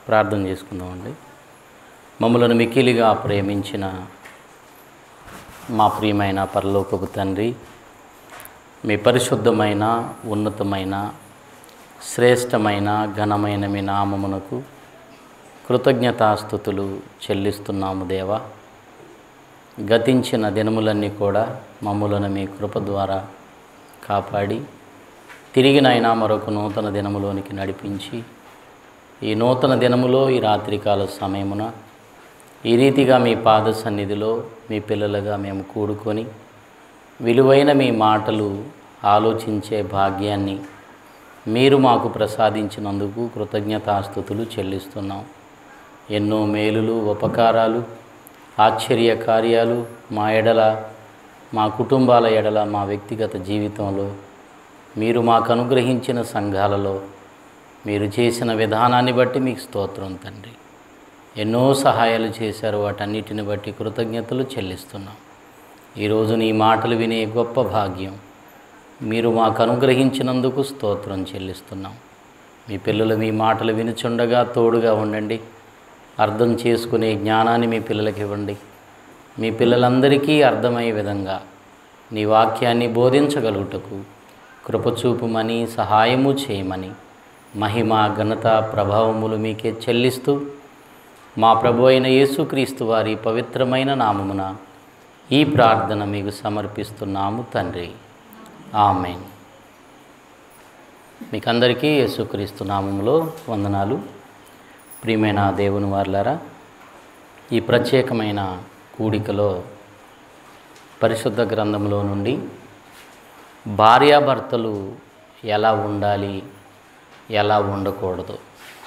ప్రార్థన చేసుకుందామండి మమ్మలను మిక్కిలిగా ప్రేమించిన మా ప్రియమైన పరలోకపు తండ్రి మీ పరిశుద్ధమైన ఉన్నతమైన శ్రేష్టమైన ఘనమైన మీ నామమునకు కృతజ్ఞతాస్థుతులు చెల్లిస్తున్నాము దేవా గతించిన దినములన్నీ కూడా మమ్ములను మీ కృప ద్వారా కాపాడి తిరిగినైనా మరొక నూతన దినములోనికి నడిపించి ఈ నూతన దినములో ఈ రాత్రికాల సమయమున ఈ రీతిగా మీ పాద సన్నిధిలో మీ పిల్లలుగా మేము కూడుకొని విలువైన మీ మాటలు ఆలోచించే భాగ్యాన్ని మీరు మాకు ప్రసాదించినందుకు కృతజ్ఞతాస్థుతులు చెల్లిస్తున్నాం ఎన్నో మేలులు ఉపకారాలు ఆశ్చర్య కార్యాలు మా ఎడల మా కుటుంబాల ఎడల మా వ్యక్తిగత జీవితంలో మీరు మాకు అనుగ్రహించిన సంఘాలలో మీరు చేసిన విధానాన్ని బట్టి మీకు స్తోత్రం తండ్రి ఎన్నో సహాయాలు చేశారు వాటన్నిటిని బట్టి కృతజ్ఞతలు చెల్లిస్తున్నాం ఈరోజు నీ మాటలు వినే గొప్ప భాగ్యం మీరు మాకు అనుగ్రహించినందుకు స్తోత్రం చెల్లిస్తున్నాం మీ పిల్లలు మీ మాటలు వినుచుండగా తోడుగా ఉండండి అర్థం చేసుకునే జ్ఞానాన్ని మీ పిల్లలకి ఇవ్వండి మీ పిల్లలందరికీ అర్థమయ్యే విధంగా నీ వాక్యాన్ని బోధించగలుగుటకు కృపచూపుమని సహాయము చేయమని మహిమ ఘనత ప్రభావములు మీకే చెల్లిస్తూ మా ప్రభు అయిన యేసుక్రీస్తు వారి పవిత్రమైన నామమున ఈ ప్రార్థన మీకు సమర్పిస్తున్నాము తండ్రి ఆమెన్ మీకందరికీ యేసుక్రీస్తు నామములో వందనాలు ప్రియమైన దేవుని వార్లారా ఈ ప్రత్యేకమైన కూడికలో పరిశుద్ధ గ్రంథంలో నుండి భార్యాభర్తలు ఎలా ఉండాలి ఎలా ఉండకూడదు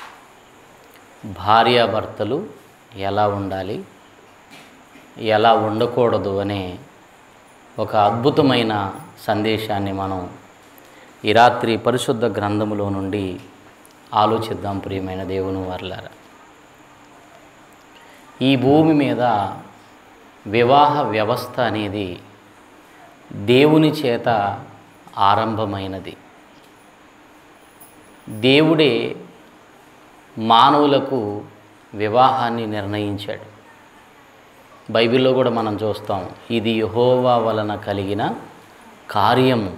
భార్యాభర్తలు ఎలా ఉండాలి ఎలా ఉండకూడదు అనే ఒక అద్భుతమైన సందేశాన్ని మనం ఈ రాత్రి పరిశుద్ధ గ్రంథములో నుండి ఆలోచిద్దాం ప్రియమైన దేవుని వర్లారా ఈ భూమి మీద వివాహ వ్యవస్థ అనేది దేవుని చేత ఆరంభమైనది దేవుడే మానవులకు వివాహాన్ని నిర్ణయించాడు బైబిల్లో కూడా మనం చూస్తాం ఇది యహోవా వలన కలిగిన కార్యము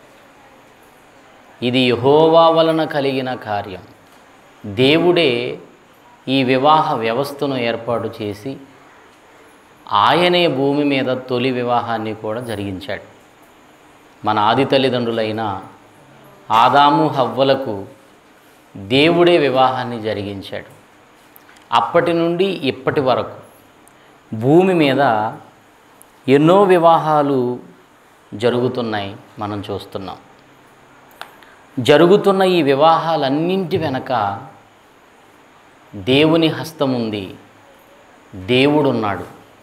ఇది యహోవా వలన కలిగిన కార్యం దేవుడే ఈ వివాహ వ్యవస్థను ఏర్పాటు చేసి ఆయనే భూమి మీద తొలి వివాహాన్ని కూడా జరిగించాడు మన ఆది తల్లిదండ్రులైన ఆదాము హవ్వలకు దేవుడే వివాహాన్ని జరిగించాడు అప్పటి నుండి ఇప్పటి వరకు భూమి మీద ఎన్నో వివాహాలు జరుగుతున్నాయి మనం చూస్తున్నాం జరుగుతున్న ఈ వివాహాలన్నింటి వెనక దేవుని హస్తం ఉంది దేవుడున్నాడు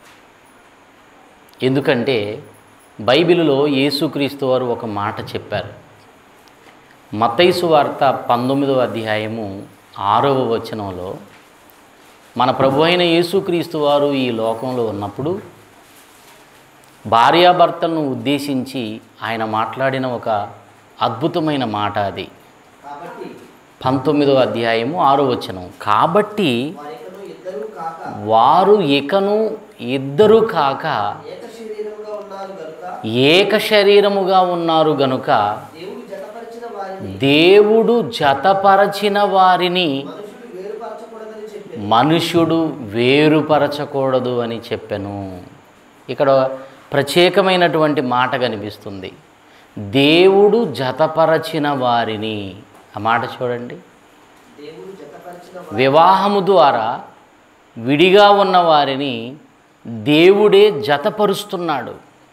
ఎందుకంటే బైబిలులో యేసుక్రీస్తు వారు ఒక మాట చెప్పారు మతైసు వార్త పంతొమ్మిదవ అధ్యాయము ఆరవ వచనంలో మన ప్రభు అయిన యేసుక్రీస్తు వారు ఈ లోకంలో ఉన్నప్పుడు భార్యాభర్తలను ఉద్దేశించి ఆయన మాట్లాడిన ఒక అద్భుతమైన మాట అది కాబట్టి పంతొమ్మిదవ అధ్యాయము ఆరో వచనం కాబట్టి వారికను ఇద్దరు కాక వారు ఇకను ఇద్దరు కాక ఏక శరీరముగా ఉన్నారు గనుక ఏక శరీరముగా ఉన్నారు గనుక దేవుడు జతపరిచిన వారిని దేవుడు జతపరచిన వారిని మనుషులు వేరుపరచకూడదని చెప్పి మనుష్యుడు వేరుపరచకూడదు అని చెప్పాను ఇక్కడ ప్రత్యేకమైనటువంటి మాట కనిపిస్తుంది దేవుడు జతపరచిన వారిని ఆ మాట చూడండి దేవుడు జతపరిచిన వివాహము ద్వారా విడిగా ఉన్న వారిని దేవుడే జతపరుస్తున్నాడు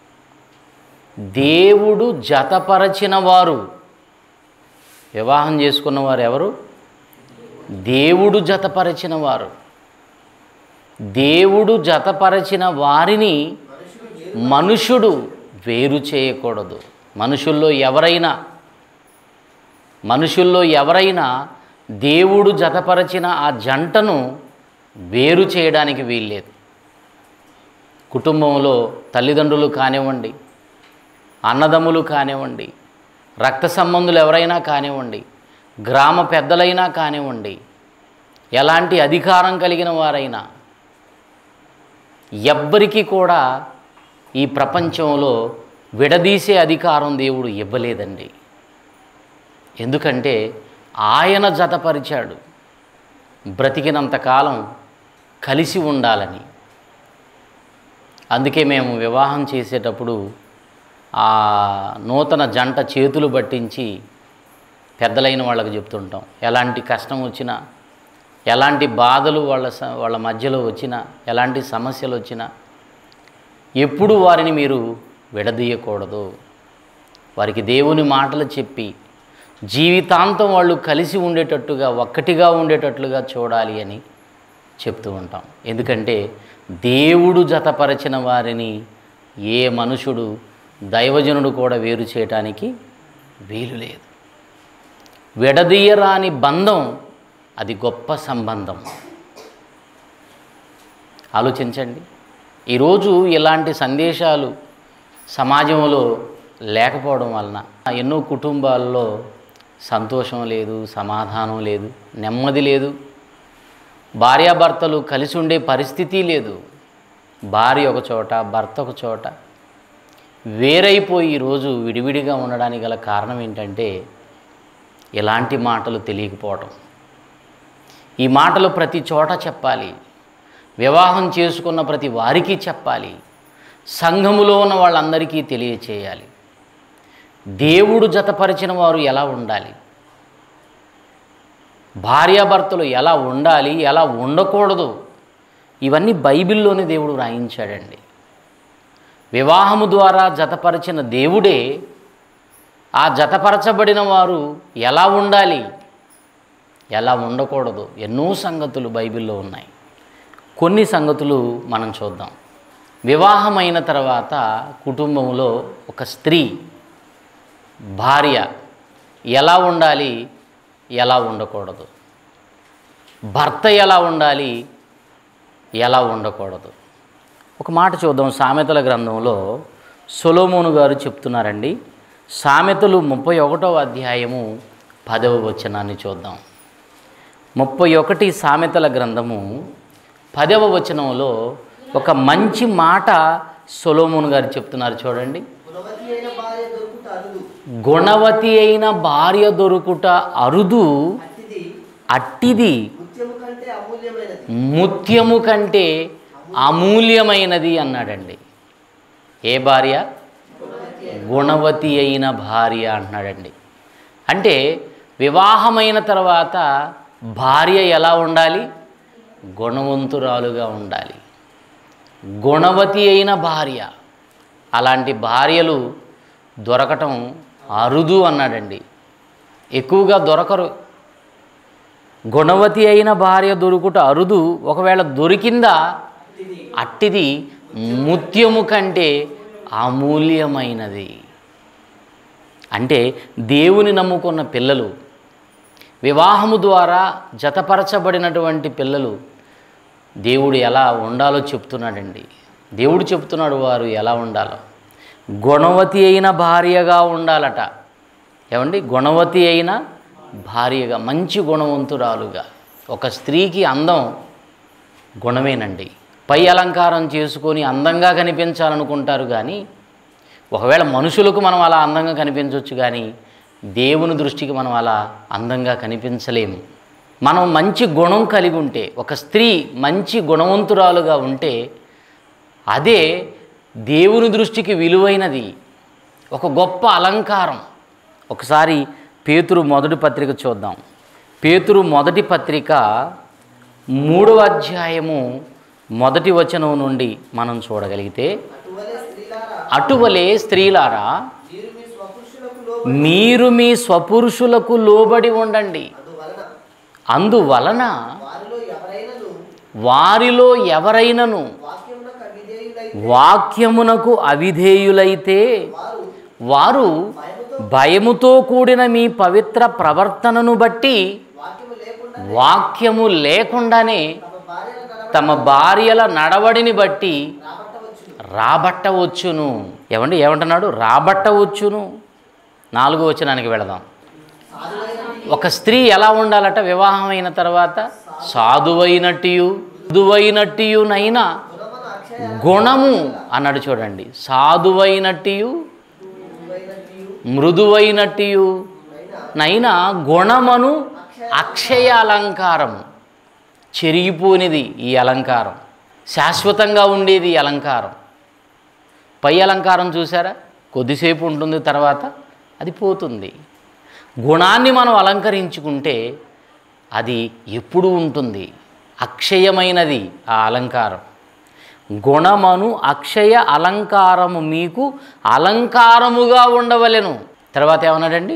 దేవుడు జతపరచిన వారు వివాహం చేసుకున్న వారు ఎవరు దేవుడు జతపరచిన వారు దేవుడు జతపరచిన వారిని మనుషుడు వేరు చేయకూడదు మనుషుల్లో ఎవరైనా మనుషుల్లో ఎవరైనా దేవుడు జతపరచిన ఆ జంటను వేరు చేయడానికి వీల్లేదు కుటుంబంలో తల్లిదండ్రులు కానివ్వండి అన్నదమ్ములు కానివ్వండి రక్త సంబంధులు ఎవరైనా కానివ్వండి గ్రామ పెద్దలైనా కానివ్వండి ఎలాంటి అధికారం కలిగిన వారైనా ఎవ్వరికీ కూడా ఈ ప్రపంచంలో విడదీసే అధికారం దేవుడు ఇవ్వలేదండి ఎందుకంటే ఆయన జతపరిచాడు బ్రతికినంతకాలం కలిసి ఉండాలని అందుకే మేము వివాహం చేసేటప్పుడు ఆ నూతన జంట చేతులు పట్టించి పెద్దలైన వాళ్ళకి చెప్తుంటాం ఎలాంటి కష్టం వచ్చినా ఎలాంటి బాధలు వాళ్ళ స- వాళ్ళ మధ్యలో వచ్చినా ఎలాంటి సమస్యలు వచ్చినా ఎప్పుడు వారిని మీరు విడదీయకూడదు వారికి దేవుని మాటలు చెప్పి జీవితాంతం వాళ్ళు కలిసి ఉండేటట్టుగా ఒక్కటిగా ఉండేటట్లుగా చూడాలి అని చెప్తూ ఉంటాం ఎందుకంటే దేవుడు జతపరచిన వారిని ఏ మనుషుడు దైవజనుడు కూడా వేరు చేయటానికి వీలు లేదు విడదీయరాని బంధం అది గొప్ప సంబంధం ఆలోచించండి ఈరోజు ఇలాంటి సందేశాలు సమాజంలో లేకపోవడం వలన ఎన్నో కుటుంబాల్లో సంతోషం లేదు సమాధానం లేదు నెమ్మది లేదు భార్యాభర్తలు కలిసి ఉండే పరిస్థితి లేదు భార్య ఒక చోట భర్త ఒక చోట వేరైపోయి ఈరోజు విడివిడిగా ఉండడానికి గల కారణం ఏంటంటే ఇలాంటి మాటలు తెలియకపోవటం ఈ మాటలు ప్రతి చోట చెప్పాలి వివాహం చేసుకున్న ప్రతి వారికి చెప్పాలి సంఘములో ఉన్న వాళ్ళందరికీ తెలియచేయాలి దేవుడు జతపరిచిన వారు ఎలా ఉండాలి భార్యాభర్తలు ఎలా ఉండాలి ఎలా ఉండకూడదు ఇవన్నీ బైబిల్లోనే దేవుడు వ్రాయించాడండి వివాహము ద్వారా జతపరిచిన దేవుడే ఆ జతపరచబడిన వారు ఎలా ఉండాలి ఎలా ఉండకూడదు ఎన్నో సంగతులు బైబిల్లో ఉన్నాయి కొన్ని సంగతులు మనం చూద్దాం వివాహమైన తర్వాత కుటుంబంలో ఒక స్త్రీ భార్య ఎలా ఉండాలి ఎలా ఉండకూడదు భర్త ఎలా ఉండాలి ఎలా ఉండకూడదు ఒక మాట చూద్దాం సామెతల గ్రంథంలో సొలోమోను గారు చెప్తున్నారండి సామెతలు ముప్పై ఒకటవ అధ్యాయము పదవ వచనాన్ని చూద్దాం ముప్పై ఒకటి సామెతల గ్రంథము పదవ వచనంలో ఒక మంచి మాట సొలోమోను గారు చెప్తున్నారు చూడండి గుణవతి అయిన భార్య దొరుకుట అరుదు గుణవతి అయిన భార్య దొరుకుట అరుదు అట్టిది అట్టిది ముత్యము కంటే అమూల్యమైనది ముత్యము కంటే అమూల్యమైనది అన్నాడండి ఏ భార్య గుణవతి అయిన భార్య అంటున్నాడండి అంటే వివాహమైన తర్వాత భార్య ఎలా ఉండాలి గుణవంతురాలుగా ఉండాలి గుణవతి అయిన భార్య అలాంటి భార్యలు దొరకటం అరుదు అన్నాడండి ఎక్కువగా దొరకరు గుణవతి అయిన భార్య దొరుకుట అరుదు ఒకవేళ దొరికిందా అట్టిది ముత్యము కంటే అమూల్యమైనది అంటే దేవుని నమ్ముకున్న పిల్లలు వివాహము ద్వారా జతపరచబడినటువంటి పిల్లలు దేవుడు ఎలా ఉండాలో చెప్తున్నాడండి దేవుడు చెప్తున్నాడు వారు ఎలా ఉండాలో గుణవతి అయిన భార్యగా ఉండాలట ఏమండి గుణవతి అయిన భార్యగా మంచి గుణవంతురాలుగా ఒక స్త్రీకి అందం గుణమేనండి పై అలంకారం చేసుకొని అందంగా కనిపించాలనుకుంటారు కానీ ఒకవేళ మనుషులకు మనం అలా అందంగా కనిపించవచ్చు కానీ దేవుని దృష్టికి మనం అలా అందంగా కనిపించలేము మనం మంచి గుణం కలిగి ఉంటే ఒక స్త్రీ మంచి గుణవంతురాలుగా ఉంటే అదే దేవుని దృష్టికి విలువైనది ఒక గొప్ప అలంకారం ఒకసారి పేతురు మొదటి పత్రిక చూద్దాం పేతురు మొదటి పత్రిక మూడవ అధ్యాయము మొదటి వచనం నుండి మనం చూడగలిగితే అటువలే స్త్రీలారా అటువలే స్త్రీలారా మీరు మీ స్వపురుషులకు లో మీరు మీ స్వపురుషులకు లోబడి ఉండండి అందువలన అందువలన వారిలో ఎవరైనను వారిలో ఎవరైనను వాక్యమునకు అవిధేయులై వాక్యమునకు అవిధేయులైతే వారు వారు భయముతో భయముతో కూడిన మీ పవిత్ర ప్రవర్తనను బట్టి వాక్యము లేకుండా వాక్యము లేకుండానే తమ భార్యల నడవ తమ భార్యల నడవడిని బట్టి రాబట్టవచ్చును రాబట్టవచ్చును ఏమండి ఏమంటున్నాడు రాబట్టవచ్చును నాలుగో వచనానికి వెళదాం సాధువైన ఒక స్త్రీ ఎలా ఉండాలట వివాహం అయిన తర్వాత సాధువైనట్టియు మృదువైనట్టియునైనా గుణమును అక్షయ గుణము అన్నాడు చూడండి సాధువైనట్టియు నువ్వైనట్టు మృదువైనట్టియు అయినా నైనా గుణమను అక్షయ అలంకారం చెరిగిపోనిది ఈ అలంకారం శాశ్వతంగా ఉండేది ఈ అలంకారం పై అలంకారం చూసారా కొద్దిసేపు ఉంటుంది తర్వాత అది పోతుంది గుణాన్ని మనం అలంకరించుకుంటే అది ఎప్పుడు ఉంటుంది అక్షయమైనది ఆ అలంకారం గుణమను అక్షయ అలంకారము మీకు అలంకారముగా ఉండవలెను తర్వాత ఏమన్నాడండి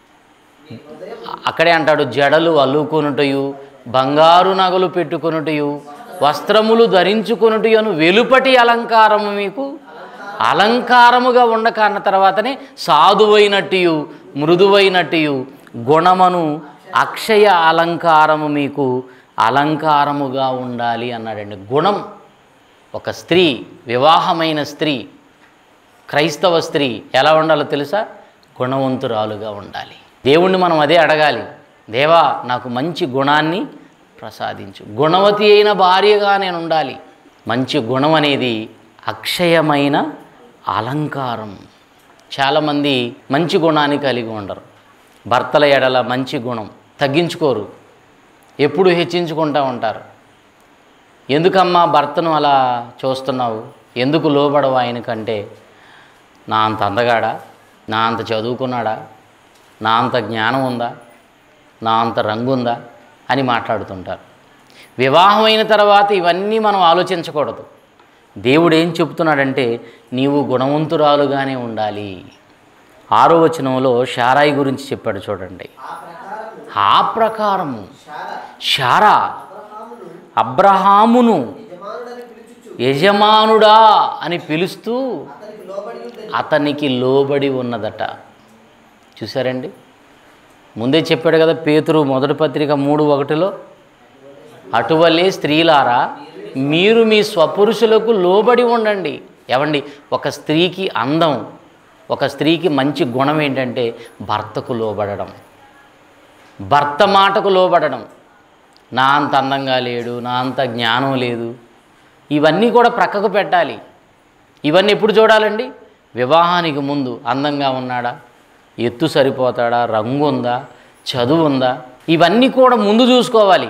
అక్కడే అంటాడు జడలు అల్లుకొనుటయు బంగారు నగలు పెట్టుకొనుటయు వస్త్రములు ధరించుకొనుటయును వెలుపటి అలంకారము మీకు అలంకారముగా ఉండక అన్న తర్వాతనే సాధువైనట్టియు మృదువైనట్టియు గుణమను అక్షయ అలంకారము మీకు అలంకారముగా ఉండాలి అన్నాడండి గుణం ఒక స్త్రీ వివాహమైన స్త్రీ క్రైస్తవ స్త్రీ ఎలా ఉండాలో తెలుసా గుణవంతురాలుగా ఉండాలి దేవుణ్ణి మనం అదే అడగాలి దేవా నాకు మంచి గుణాన్ని ప్రసాదించు గుణవతి అయిన భార్యగా నేను ఉండాలి మంచి గుణం అనేది అక్షయమైన అలంకారం చాలామంది మంచి గుణాన్ని కలిగి ఉండరు భర్తల ఎడల మంచి గుణం తగ్గించుకోరు ఎప్పుడు హెచ్చించుకుంటూ ఉంటారు ఎందుకమ్మా భర్తను అలా చూస్తున్నావు ఎందుకు లోబడవు ఆయనకంటే నా అంత అందగాడా నా అంత చదువుకున్నాడా నా అంత జ్ఞానం ఉందా నా అంత రంగు ఉందా అని మాట్లాడుతుంటారు వివాహం అయిన తర్వాత ఇవన్నీ మనం ఆలోచించకూడదు దేవుడు ఏం చెప్తున్నాడంటే నీవు గుణవంతురాలుగానే ఉండాలి ఆరో వచనంలో షారాయి గురించి చెప్పాడు చూడండి ఆ ప్రకారము ఆ ప్రకారము శార షారా అబ్రహామును అబ్రహామును యజమానుడని పిలుచుచు యజమానుడా అని పిలుస్తూ అతనికి లోబడి ఉండేది అతనికి లోబడి ఉన్నదట చూసారండి ముందే చెప్పాడు కదా పేతురు మొదటి పత్రిక మూడు ఒకటిలో అటువలే స్త్రీలారా మీరు మీ స్వపురుషులకు లోబడి ఉండండి ఏవండి ఒక స్త్రీకి అందం ఒక స్త్రీకి మంచి గుణం ఏంటంటే భర్తకు లోబడడం భర్త మాటకు లోబడడం నా అంత అందంగా లేడు నా అంత జ్ఞానం లేదు ఇవన్నీ కూడా ప్రక్కకు పెట్టాలి ఇవన్నీ ఎప్పుడు చూడాలండి వివాహానికి ముందు అందంగా ఉన్నాడా ఎత్తు సరిపోతాడా రంగు ఉందా చదువు ఉందా ఇవన్నీ కూడా ముందు చూసుకోవాలి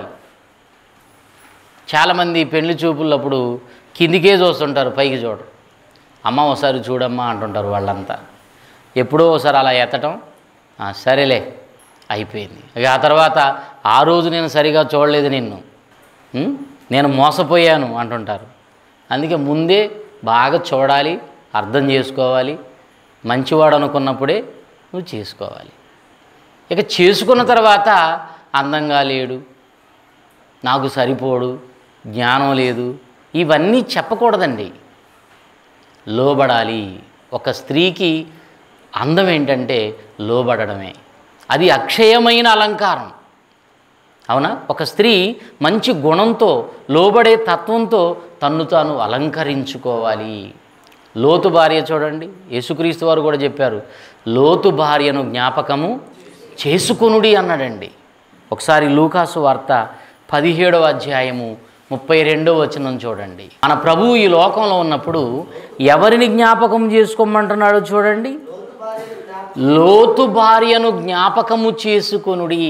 చాలామంది పెళ్లి చూపులప్పుడు కిందికే చూస్తుంటారు పైకి చూడరు అమ్మ ఒకసారి చూడమ్మా అంటుంటారు వాళ్ళంతా ఎప్పుడో ఒకసారి అలా ఎత్తటం "ఆ, సరేలే అయిపోయింది ఇక ఆ తర్వాత ఆ రోజు నేను సరిగా చూడలేదు నిన్ను ఉం? నేను మోసపోయాను అంటుంటారు అందుకే ముందే బాగా చూడాలి అర్థం చేసుకోవాలి మంచివాడు అనుకున్నప్పుడే నువ్వు చేసుకోవాలి ఇక చేసుకున్న తర్వాత అందంగా లేడు నాకు సరిపోడు జ్ఞానం లేదు ఇవన్నీ చెప్పకూడదండి లోబడాలి ఒక స్త్రీకి అందం ఏంటంటే లోబడడమే అది అక్షయమైన అలంకారం అవునా ఒక స్త్రీ మంచి గుణంతో లోబడే తత్వంతో తన్ను తాను అలంకరించుకోవాలి లోతు భార్య చూడండి యేసుక్రీస్తు వారు కూడా చెప్పారు లోతు భార్యను జ్ఞాపకము చేసుకొనుడి అన్నాడండి ఒకసారి లూకాసు వార్త పదిహేడవ అధ్యాయము ముప్పై రెండవ వచనం చూడండి మన ప్రభువు ఈ లోకంలో ఉన్నప్పుడు ఎవరిని జ్ఞాపకం చేసుకోమంటున్నాడో చూడండి లోతు భార్యను జ్ఞాపకము చేసుకొనుడి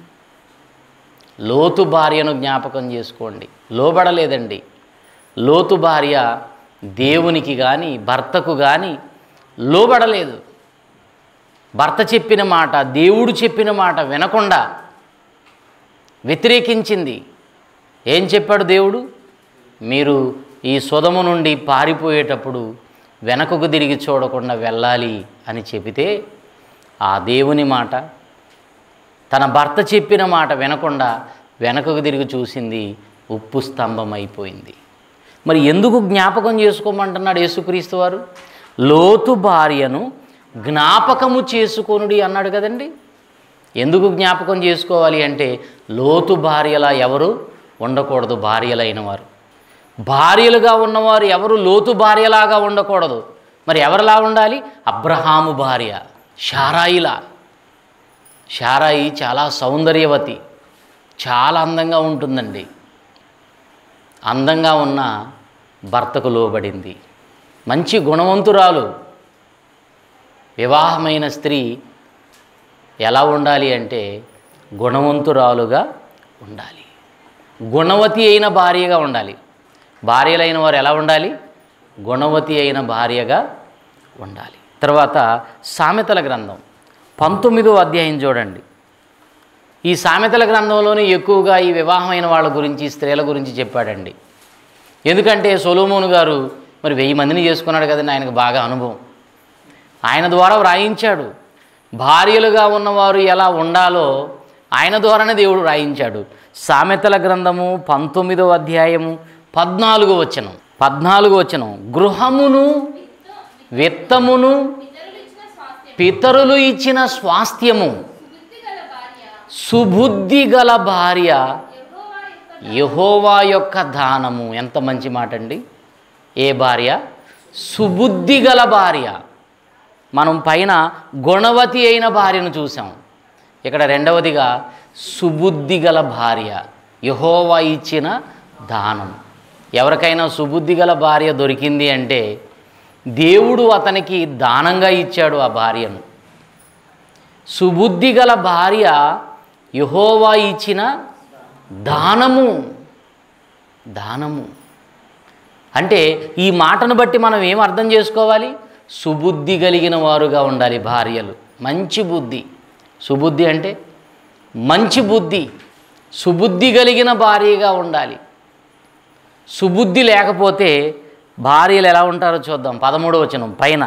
లోతు భార్యను జ్ఞాపకం చేసుకోండి లోబడలేదండి లోతు భార్య దేవునికి కానీ భర్తకు కానీ లోబడలేదు భర్త చెప్పిన మాట దేవుడు చెప్పిన మాట వినకుండా వ్యతిరేకించింది ఏం చెప్పాడు దేవుడు మీరు ఈ సుధము నుండి పారిపోయేటప్పుడు వెనకకు తిరిగి చూడకుండా వెళ్ళాలి అని చెబితే ఆ దేవుని మాట తన భర్త చెప్పిన మాట వినకుండా వెనకకు తిరిగి చూసింది ఉప్పు స్తంభం అయిపోయింది మరి ఎందుకు జ్ఞాపకం చేసుకోమంటున్నాడు యేసుక్రీస్తు వారు లోతు భార్యను జ్ఞాపకము చేసుకొనుడి అన్నాడు కదండి ఎందుకు జ్ఞాపకం చేసుకోవాలి అంటే లోతు భార్యలా ఎవరు ఉండకూడదు భార్యలైన వారు భార్యలుగా ఉన్నవారు ఎవరు లోతు భార్యలాగా ఉండకూడదు మరి ఎవరిలా ఉండాలి అబ్రహాము భార్య షారాయిలా షారాయి చాలా సౌందర్యవతి చాలా అందంగా ఉంటుందండి అందంగా ఉన్న భర్తకు లోబడింది మంచి గుణవంతురాలు వివాహమైన స్త్రీ ఎలా ఉండాలి అంటే గుణవంతురాలుగా ఉండాలి గుణవతి అయిన భార్యగా ఉండాలి భార్యలైన వారు ఎలా ఉండాలి గుణవతి అయిన భార్యగా ఉండాలి తర్వాత సామెతల గ్రంథం పంతొమ్మిదో అధ్యాయం చూడండి ఈ సామెతల గ్రంథంలోనే ఎక్కువగా ఈ వివాహమైన వాళ్ళ గురించి స్త్రీల గురించి చెప్పాడండి ఎందుకంటే సొలోమోను గారు మరి వెయ్యి మందిని చేసుకున్నాడు కదండి ఆయనకు బాగా అనుభవం ఆయన ద్వారా వ్రాయించాడు భార్యలుగా ఉన్నవారు ఎలా ఉండాలో ఆయన ద్వారానే దేవుడు వ్రాయించాడు సామెతల గ్రంథము పంతొమ్మిదో అధ్యాయము పద్నాలుగో వచనం పద్నాలుగో వచనం గృహమును విత్తమును పితరులు ఇచ్చిన స్వాస్థ్యం పితరులు ఇచ్చిన స్వాస్థ్యము బుద్ధి గల భార్య సుబుద్ధి గల భార్య యెహోవా యొక్క యహోవా యొక్క దానము ఎంత మంచి మాట అండి ఏ భార్య సుబుద్ధి గల భార్య మనం పైన గుణవతి అయిన భార్యను చూసాం ఇక్కడ రెండవదిగా సుబుద్ధి గల భార్య యహోవా ఇచ్చిన దానం ఎవరికైనా సుబుద్ధి గల భార్య దొరికింది అంటే దేవుడు అతనికి దానంగా ఇచ్చాడు ఆ భార్యను సుబుద్ధి గల భార్య యహోవా ఇచ్చిన దానము దానము అంటే ఈ మాటను బట్టి మనం ఏం అర్థం చేసుకోవాలి సుబుద్ధి కలిగిన వారుగా ఉండాలి భార్యలు మంచి బుద్ధి సుబుద్ధి అంటే మంచి బుద్ధి సుబుద్ధి కలిగిన భార్యగా ఉండాలి సుబుద్ధి లేకపోతే భార్యలు ఎలా ఉంటారో చూద్దాం పదమూడో వచనం పైన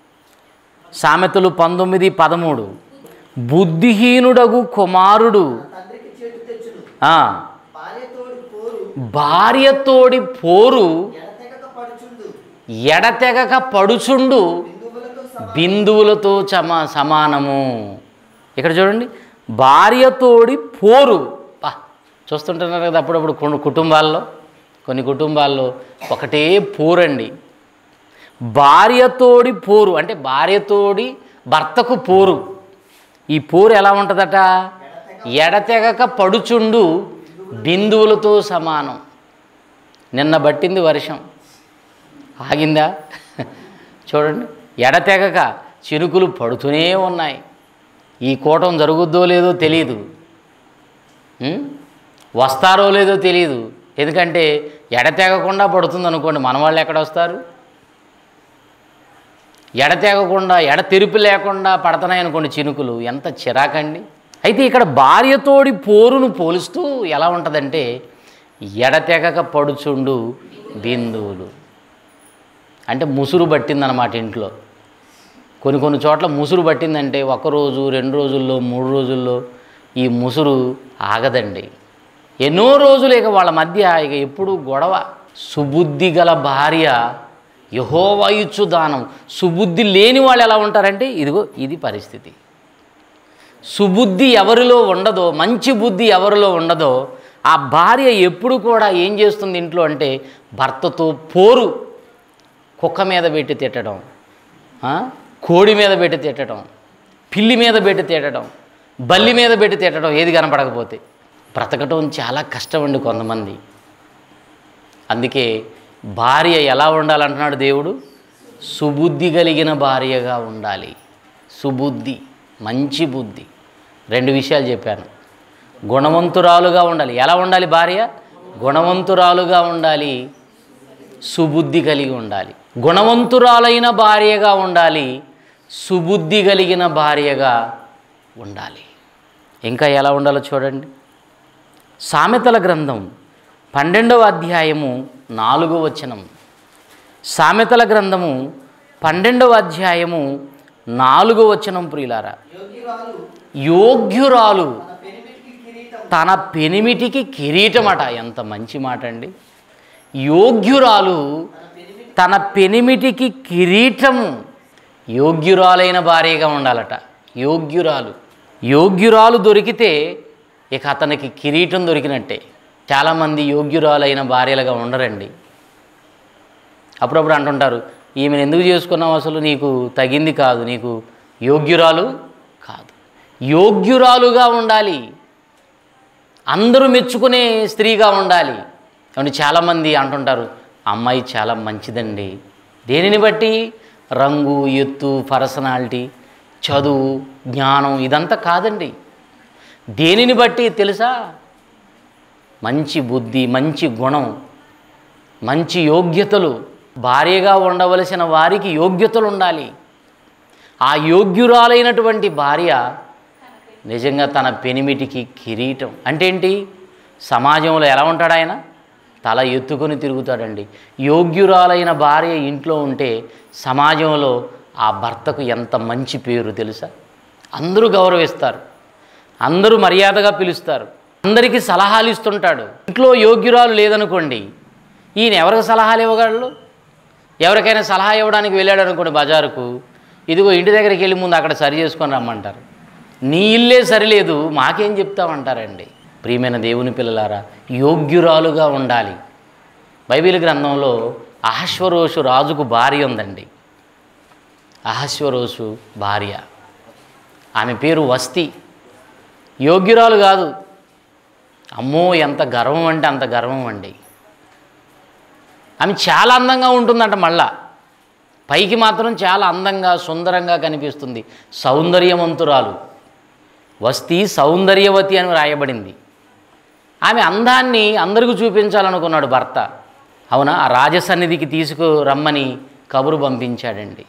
సామెతలు పంతొమ్మిది పదమూడు బుద్ధిహీనుడగు కుమారుడు తండ్రికి చేటు తెచ్చును ఆ, భార్యతోడి పోరు భార్యతోడి పోరు ఎడతెగక పడుచుండు ఎడతెగక పడుచుండు బిందువులతో సమ బిందువులతో చమ సమానము ఇక్కడ చూడండి భార్యతోడి పోరు పా చూస్తుంటున్నారు కదా అప్పుడప్పుడు కొన్ని కుటుంబాల్లో కొన్ని కుటుంబాల్లో ఒకటే పోరండి భార్యతోడి పోరు అంటే భార్యతోడి భర్తకు పోరు ఈ పోరు ఎలా ఉంటుందట ఎడతెగక పడుచుండు బిందువులతో సమానం నిన్న పట్టింది వర్షం ఆగిందా చూడండి ఎడతెగక చినుకులు పడుతూనే ఉన్నాయి ఈ కూటం జరుగుద్దో లేదో తెలియదు ఉం? వస్తారో లేదో తెలియదు ఎందుకంటే ఎడతెగకుండా పడుతుంది అనుకోండి మన వాళ్ళు ఎక్కడ వస్తారు ఎడతెగకుండా ఎడతెరుపు లేకుండా పడతాయి అనుకోండి చినుకులు ఎంత చిరాకండి అయితే ఇక్కడ భార్యతోడి పోరును పోలుస్తూ ఎలా ఉంటుందంటే ఎడతెగక పడుచుండు బిందువులు అంటే ముసురు పట్టిందన్నమాట ఇంట్లో కొన్ని కొన్ని చోట్ల ముసురు పట్టిందంటే ఒక రోజు రెండు రోజుల్లో మూడు రోజుల్లో ఈ ముసురు ఆగదండి ఎన్నో రోజులు ఇక వాళ్ళ మధ్య ఇక ఎప్పుడు గొడవ సుబుద్ధి గల భార్య యహోవాయిచ్చు దానం సుబుద్ధి లేని వాళ్ళు ఎలా ఉంటారంటే ఇదిగో ఇది పరిస్థితి సుబుద్ధి ఎవరిలో ఉండదో మంచి బుద్ధి ఎవరిలో ఉండదో ఆ భార్య ఎప్పుడు కూడా ఏం చేస్తుంది ఇంట్లో అంటే భర్తతో పోరు కుక్క మీద పెట్టి తిట్టడం ఆ? కోడి మీద పెట్టి తిట్టడం పిల్లి మీద పెట్టి తిట్టడం బల్లి మీద పెట్టి తిట్టడం ఏది కనపడకపోతే బ్రతకటం చాలా కష్టం అండి కొంతమంది అందుకే భార్య ఎలా ఉండాలంటున్నాడు దేవుడు సుబుద్ధి కలిగిన భార్యగా ఉండాలి సుబుద్ధి మంచి బుద్ధి రెండు విషయాలు చెప్పాను గుణవంతురాలుగా ఉండాలి ఎలా ఉండాలి భార్య గుణవంతురాలుగా ఉండాలి సుబుద్ధి కలిగి ఉండాలి గుణవంతురాలైన భార్యగా ఉండాలి సుబుద్ధి కలిగిన భార్యగా ఉండాలి ఇంకా ఎలా ఉండాలో చూడండి సామెతల గ్రంథం పన్నెండవ అధ్యాయము నాలుగో వచనం సామెతల గ్రంథము పన్నెండవ అధ్యాయము నాలుగో వచనం ప్రియులారా యోగ్యురాలు యోగ్యురాలు తన పెనిమిటికి కిరీటం తన పెనిమిటికి కిరీటమట ఎంత మంచి మాట అండి యోగ్యురాలు తన పెనిమిటికి కిరీటము యోగ్యురాలైన భార్యగా ఉండాలట యోగ్యురాలు యోగ్యురాలు దొరికితే ఇక అతనికి కిరీటం దొరికినట్టే చాలామంది యోగ్యురాలైన భార్యలుగా ఉండరండి అప్పుడప్పుడు అంటుంటారు ఈమెను ఎందుకు చేసుకున్నావు అసలు నీకు తగింది కాదు నీకు యోగ్యురాలు కాదు యోగ్యురాలుగా ఉండాలి అందరూ మెచ్చుకునే స్త్రీగా ఉండాలి ఏమంటే చాలామంది అంటుంటారు అమ్మాయి చాలా మంచిదండి దేనిని బట్టి రంగు ఎత్తు పర్సనాలిటీ చదువు జ్ఞానం ఇదంతా కాదండి దేనిని బట్టి తెలుసా మంచి బుద్ధి మంచి గుణం మంచి యోగ్యతలు భార్యగా ఉండవలసిన వారికి యోగ్యతలు ఉండాలి ఆ యోగ్యురాలైనటువంటి భార్య నిజంగా తన పెనిమిటికి కిరీటం అంటే ఏంటి సమాజంలో ఎలా ఉంటాడు ఆయన తల ఎత్తుకొని తిరుగుతాడండి యోగ్యురాలైన భార్య ఇంట్లో ఉంటే సమాజంలో ఆ భర్తకు ఎంత మంచి పేరు తెలుసా అందరూ గౌరవిస్తారు అందరూ మర్యాదగా పిలుస్తారు అందరికీ సలహాలు ఇస్తుంటాడు ఇంట్లో యోగ్యురాలు లేదనుకోండి ఈయన ఎవరికి సలహాలు ఇవ్వగలడు ఎవరికైనా సలహా ఇవ్వడానికి వెళ్ళాడు అనుకోండి బజారుకు ఇదిగో ఇంటి దగ్గరికి వెళ్ళి ముందు అక్కడ సరి చేసుకొని రమ్మంటారు నీ ఇల్లే సరిలేదు మాకేం చెప్తామంటారండి ప్రియమైన దేవుని పిల్లలారా యోగ్యురాలుగా ఉండాలి బైబిల్ గ్రంథంలో అహశ్వరోషు రాజుకు భార్య ఉందండి అహశ్వరోషు భార్య ఆమె పేరు వస్తి యోగ్యురాలు కాదు అమ్మో ఎంత గర్వం అంటే అంత గర్వం అండి ఆమె చాలా అందంగా ఉంటుందంట మళ్ళా పైకి మాత్రం చాలా అందంగా సుందరంగా కనిపిస్తుంది సౌందర్యవంతురాలు వస్తి సౌందర్యవతి అని రాయబడింది ఆమె అందాన్ని అందరికీ చూపించాలనుకున్నాడు భర్త అవునా ఆ రాజసన్నిధికి తీసుకురమ్మని కబురు పంపించాడండి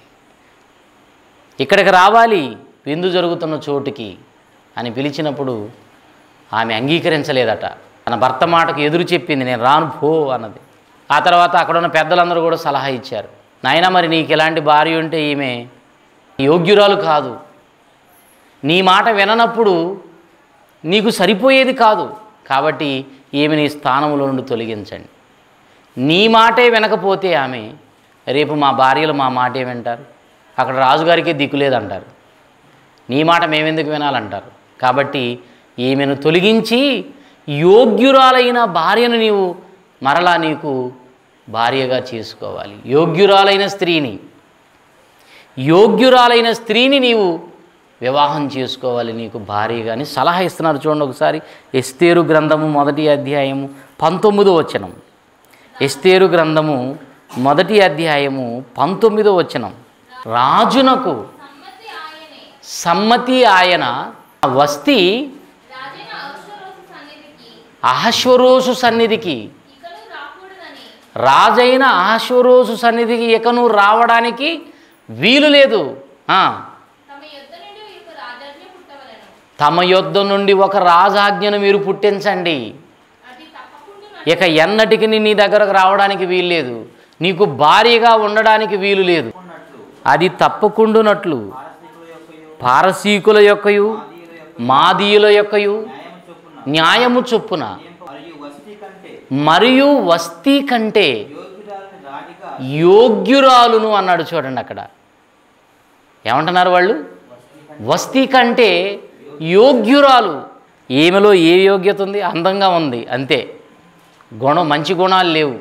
ఇక్కడికి రావాలి విందు జరుగుతున్న చోటుకి అని పిలిచినప్పుడు ఆమె అంగీకరించలేదట తన భర్త మాటకు ఎదురు చెప్పింది నేను రాను పో అన్నది ఆ తర్వాత అక్కడ ఉన్న పెద్దలందరూ కూడా సలహా ఇచ్చారు నాయన మరి నీకు ఎలాంటి భార్య ఉంటే ఈమె యోగ్యురాలు కాదు నీ మాట విననప్పుడు నీకు సరిపోయేది కాదు కాబట్టి ఈమె నీ స్థానంలో నుండి తొలగించండి నీ మాటే వినకపోతే ఆమె రేపు మా భార్యలు మా మాటే వింటారు అక్కడ రాజుగారికే దిక్కు లేదంటారు నీ మాట మేమెందుకు వినాలంటారు కాబట్టి ఈమెను తొలగించి యోగ్యురాలైన భార్యను నీవు మరలా నీకు భార్యగా చేసుకోవాలి యోగ్యురాలైన స్త్రీని యోగ్యురాలైన స్త్రీని నీవు వివాహం చేసుకోవాలి నీకు భార్యగా అని సలహా ఇస్తున్నారు చూడండి ఒకసారి ఎస్తేరు గ్రంథము మొదటి అధ్యాయము పంతొమ్మిదో వచనం ఎస్తేరు గ్రంథము మొదటి అధ్యాయము పంతొమ్మిదో వచనం రాజునకు సమ్మతి ఆయనే సమ్మతి ఆయన వస్తి రాజైన అవసరోసు సన్నిధికి అహశ్వరోసు సన్నిధికి ఇకను రాకూడదని రాజైన అహశ్వరోసు సన్నిధికి ఇకను రావడానికి వీలు లేదు ఆ, తమ యుద్ధ నుండి వీరికి రాజాజ్ఞ పుట్టవలను తమ యొద్ద నుండి ఒక రాజాజ్ఞను మీరు పుట్టించండి అది తప్పకుండా ఇక ఎన్నటికి నీ దగ్గరకు రావడానికి వీలు లేదు నీకు భార్యగా ఉండడానికి వీలు లేదు అది తప్పకుండునట్లు పారసీకుల యొక్కయు మాదీయుల యొక్కయు న్యాయము చొప్పున మరియు వసతి కంటే మరియు వస్తీ కంటే యోగ్యురాలని రాణిగా యోగ్యురాలును అన్నాడు చూడండి అక్కడ ఏమంటున్నారు వాళ్ళు వస్తీ కంటే యోగ్యురాలు ఈమెలో ఏ యోగ్యత ఉంది అందంగా ఉంది అంతే గుణం మంచి గుణాలు లేవు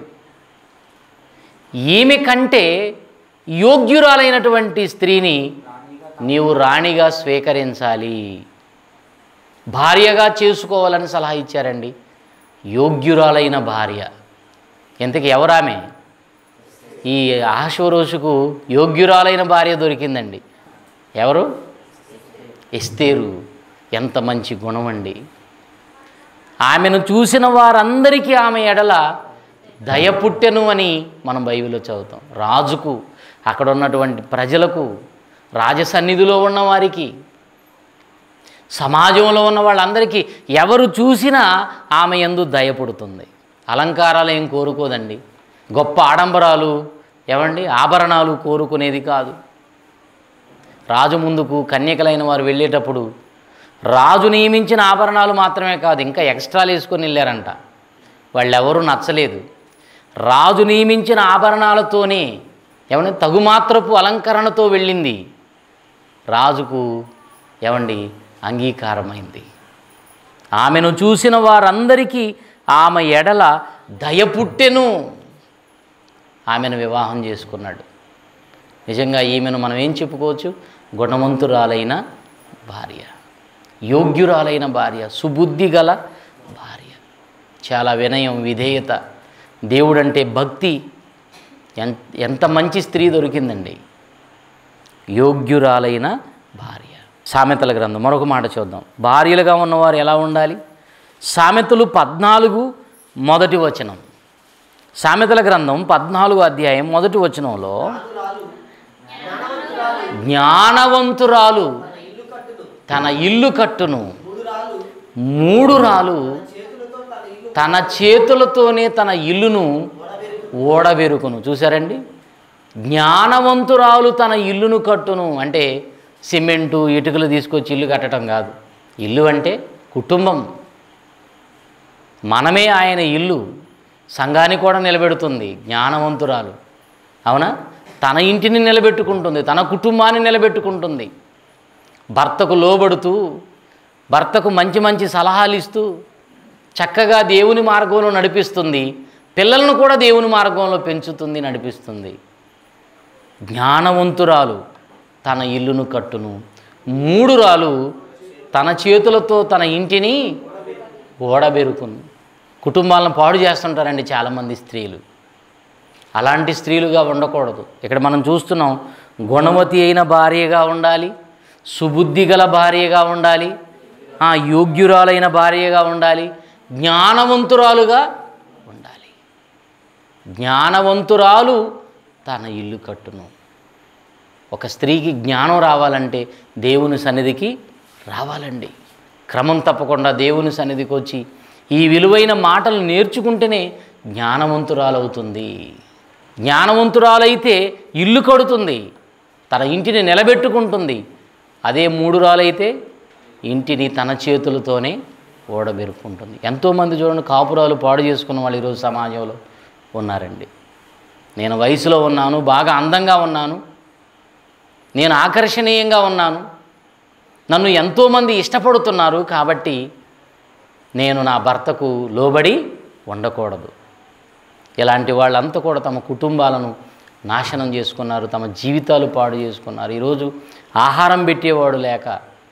ఈమె కంటే యోగ్యురాలైనటువంటి స్త్రీని నీవు రాణిగా స్వీకరించాలి భార్యగా చేసుకోవాలని సలహా ఇచ్చారండి యోగ్యురాలైన భార్య ఇంతకీ ఎవరామె ఈ ఆశ్వరోషుకు యోగ్యురాలైన భార్య దొరికిందండి ఎవరు ఎస్తేరు ఎంత మంచి గుణం అండి ఆమెను చూసిన వారందరికీ ఆమె ఎడల దయ పుట్టెను అని మనం బైబిల్లో చదువుతాం రాజుకు అక్కడ ఉన్నటువంటి ప్రజలకు రాజసన్నిధిలో ఉన్న వారికి సమాజంలో ఉన్న వాళ్ళందరికీ ఎవరు చూసినా ఆమె ఎందు దయ పుడుతుంది అలంకారాలు ఏం కోరుకోదండి గొప్ప ఆడంబరాలు ఏమండి ఆభరణాలు కోరుకునేది కాదు రాజు ముందుకు కన్యకలైన వారు వెళ్ళేటప్పుడు రాజు నియమించిన ఆభరణాలు మాత్రమే కాదు ఇంకా ఎక్స్ట్రాలు వేసుకొని వెళ్ళారంట వాళ్ళెవరూ నచ్చలేదు రాజు నియమించిన ఆభరణాలతోనే ఏమండి తగుమాత్రపు అలంకరణతో వెళ్ళింది రాజుకు ఏమండి అంగీకారమైంది ఆమెను చూసిన వారందరికీ ఆమె ఎడల దయ పుట్టెను ఆమెను వివాహం చేసుకున్నాడు నిజంగా ఈమెను మనం ఏం చెప్పుకోవచ్చు గుణవంతురాలైన భార్య యోగ్యురాలైన భార్య సుబుద్ధి గల భార్య చాలా వినయం విధేయత దేవుడంటే భక్తి ఎంత ఎంత మంచి స్త్రీ దొరికిందండి యోగ్యురాలైన భార్య సామెతల గ్రంథం మరొక మాట చూద్దాం భార్యలుగా ఉన్నవారు ఎలా ఉండాలి సామెతలు పద్నాలుగు మొదటి వచనం సామెతల గ్రంథం పద్నాలుగు అధ్యాయం మొదటి వచనంలో రాజురాలు జ్ఞానవంతురాలు జ్ఞానవంతురాలు తన ఇల్లు కట్టును తన ఇల్లు కట్టును మూడు రాలు మూడు రాలు చేతులతో తన ఇల్లు తన చేతులతోనే తన ఇల్లును ఓడబెరుకు ఓడబెరుకును చూసారండి జ్ఞానవంతురాలు తన ఇల్లును కట్టును అంటే సిమెంటు ఇటుకలు తీసుకొచ్చి ఇల్లు కట్టడం కాదు ఇల్లు అంటే కుటుంబం మనమే ఆయన ఇల్లు సంఘాన్ని కూడా నిలబెడుతుంది జ్ఞానవంతురాలు అవునా తన ఇంటిని నిలబెట్టుకుంటుంది తన కుటుంబాన్ని నిలబెట్టుకుంటుంది భర్తకు లోబడుతూ భర్తకు మంచి మంచి సలహాలు ఇస్తూ చక్కగా దేవుని మార్గంలో నడిపిస్తుంది పిల్లలను కూడా దేవుని మార్గంలో పెంచుతుంది నడిపిస్తుంది జ్ఞానవంతురాలు తన ఇల్లును కట్టును మూడు రాలు తన చేతులతో తన ఇంటిని ఓడబెరుకును కుటుంబాలను పాడు చేస్తుంటారండి చాలామంది స్త్రీలు అలాంటి స్త్రీలుగా ఉండకూడదు ఇక్కడ మనం చూస్తున్నాం గుణవతి అయిన భార్యగా ఉండాలి సుబుద్ధి గల భార్యగా ఉండాలి ఆ, యోగ్యురాలైన భార్యగా ఉండాలి జ్ఞానవంతురాలుగా ఉండాలి జ్ఞానవంతురాలు తన ఇల్లు కట్టును ఒక స్త్రీకి జ్ఞానం రావాలంటే దేవుని సన్నిధికి రావాలండి క్రమం తప్పకుండా దేవుని సన్నిధికి వచ్చి ఈ విలువైన మాటలు నేర్చుకుంటేనే జ్ఞానవంతురాలవుతుంది జ్ఞానవంతురాలైతే ఇల్లు కడుతుంది తన ఇంటిని నిలబెట్టుకుంటుంది అదే మూడురాలైతే ఇంటిని తన చేతులతోనే ఓడబెరుకుంటుంది ఎంతోమంది చూడండి కాపురాలు పాడు చేసుకున్న వాళ్ళు ఈరోజు సమాజంలో ఉన్నారండి నేను వయసులో ఉన్నాను బాగా అందంగా ఉన్నాను నేను ఆకర్షణీయంగా ఉన్నాను నన్ను ఎంతోమంది ఇష్టపడుతున్నారు కాబట్టి నేను నా భర్తకు లోబడి ఉండకూడదు ఇలాంటి వాళ్ళంతా కూడా తమ కుటుంబాలను నాశనం చేసుకున్నారు తమ జీవితాలు పాడు చేసుకున్నారు ఈరోజు ఆహారం పెట్టేవాడు లేక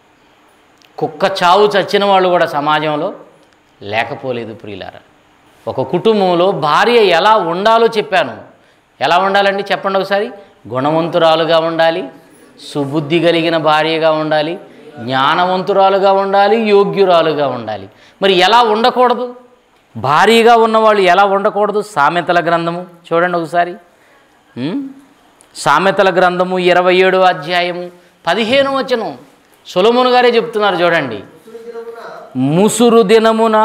కుక్క చావు చచ్చిన వాళ్ళు కూడా సమాజంలో లేకపోలేదు ప్రియులారా ఒక కుటుంబంలో భార్య ఎలా ఉండాలో చెప్పాను ఎలా ఉండాలండి చెప్పండి ఒకసారి గుణవంతురాలుగా ఉండాలి సుబుద్ధి కలిగిన భార్యగా ఉండాలి జ్ఞానవంతురాలుగా ఉండాలి యోగ్యురాలుగా ఉండాలి మరి ఎలా ఉండకూడదు భారీగా ఉన్నవాళ్ళు ఎలా ఉండకూడదు సామెతల గ్రంథము చూడండి ఒకసారి ఉం? సామెతల గ్రంథము ఇరవై ఏడో అధ్యాయము పదిహేను వచనం సొలమును గారే చెప్తున్నారు చూడండి సుడి దినమున ముసురు దినమున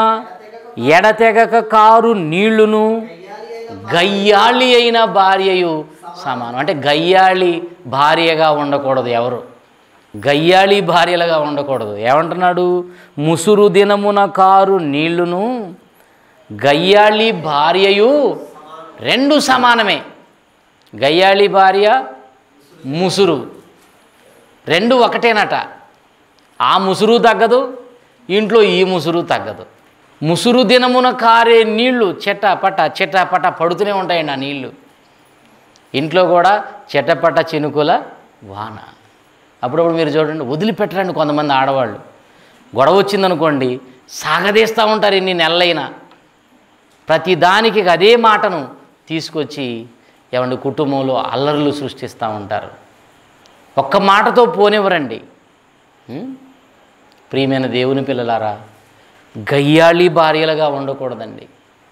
ఎడతెగక కారు నీళ్లును గయ్యాలి అయిన గయ్యాళి అయిన భార్యయు సమానం అంటే గయ్యాళి భార్యగా ఉండకూడదు ఎవరు గయ్యాళి భార్యలుగా ఉండకూడదు ఏమంటున్నాడు ముసురు దినమున కారు నీళ్లును గయ్యాళి భార్యయు రెండు సమానమే గయ్యాళి భార్య ముసురు రెండు ఒకటేనట ఆ ముసురు తగ్గదు ఇంట్లో ఈ ముసురు తగ్గదు ముసురు దినమున కారే నీళ్లు చెట్టపట చెట్టపట పడుతూనే ఉంటాయండి ఆ నీళ్లు ఇంట్లో కూడా చెట్టపట చినుకుల వాన అప్పుడప్పుడు మీరు చూడండి వదిలిపెట్టరండి కొంతమంది ఆడవాళ్ళు గొడవ వచ్చిందనుకోండి సాగదీస్తూ ఉంటారు ఎన్ని నెలలైనా ప్రతి దానికి అదే మాటను తీసుకొచ్చి ఏమండి కుటుంబంలో అల్లర్లు సృష్టిస్తూ ఉంటారు ఒక్క మాటతో పోనివ్వరండి ఉం? ప్రియమైన దేవుని పిల్లలారా గయ్యాళి భార్యలుగా ఉండకూడదండి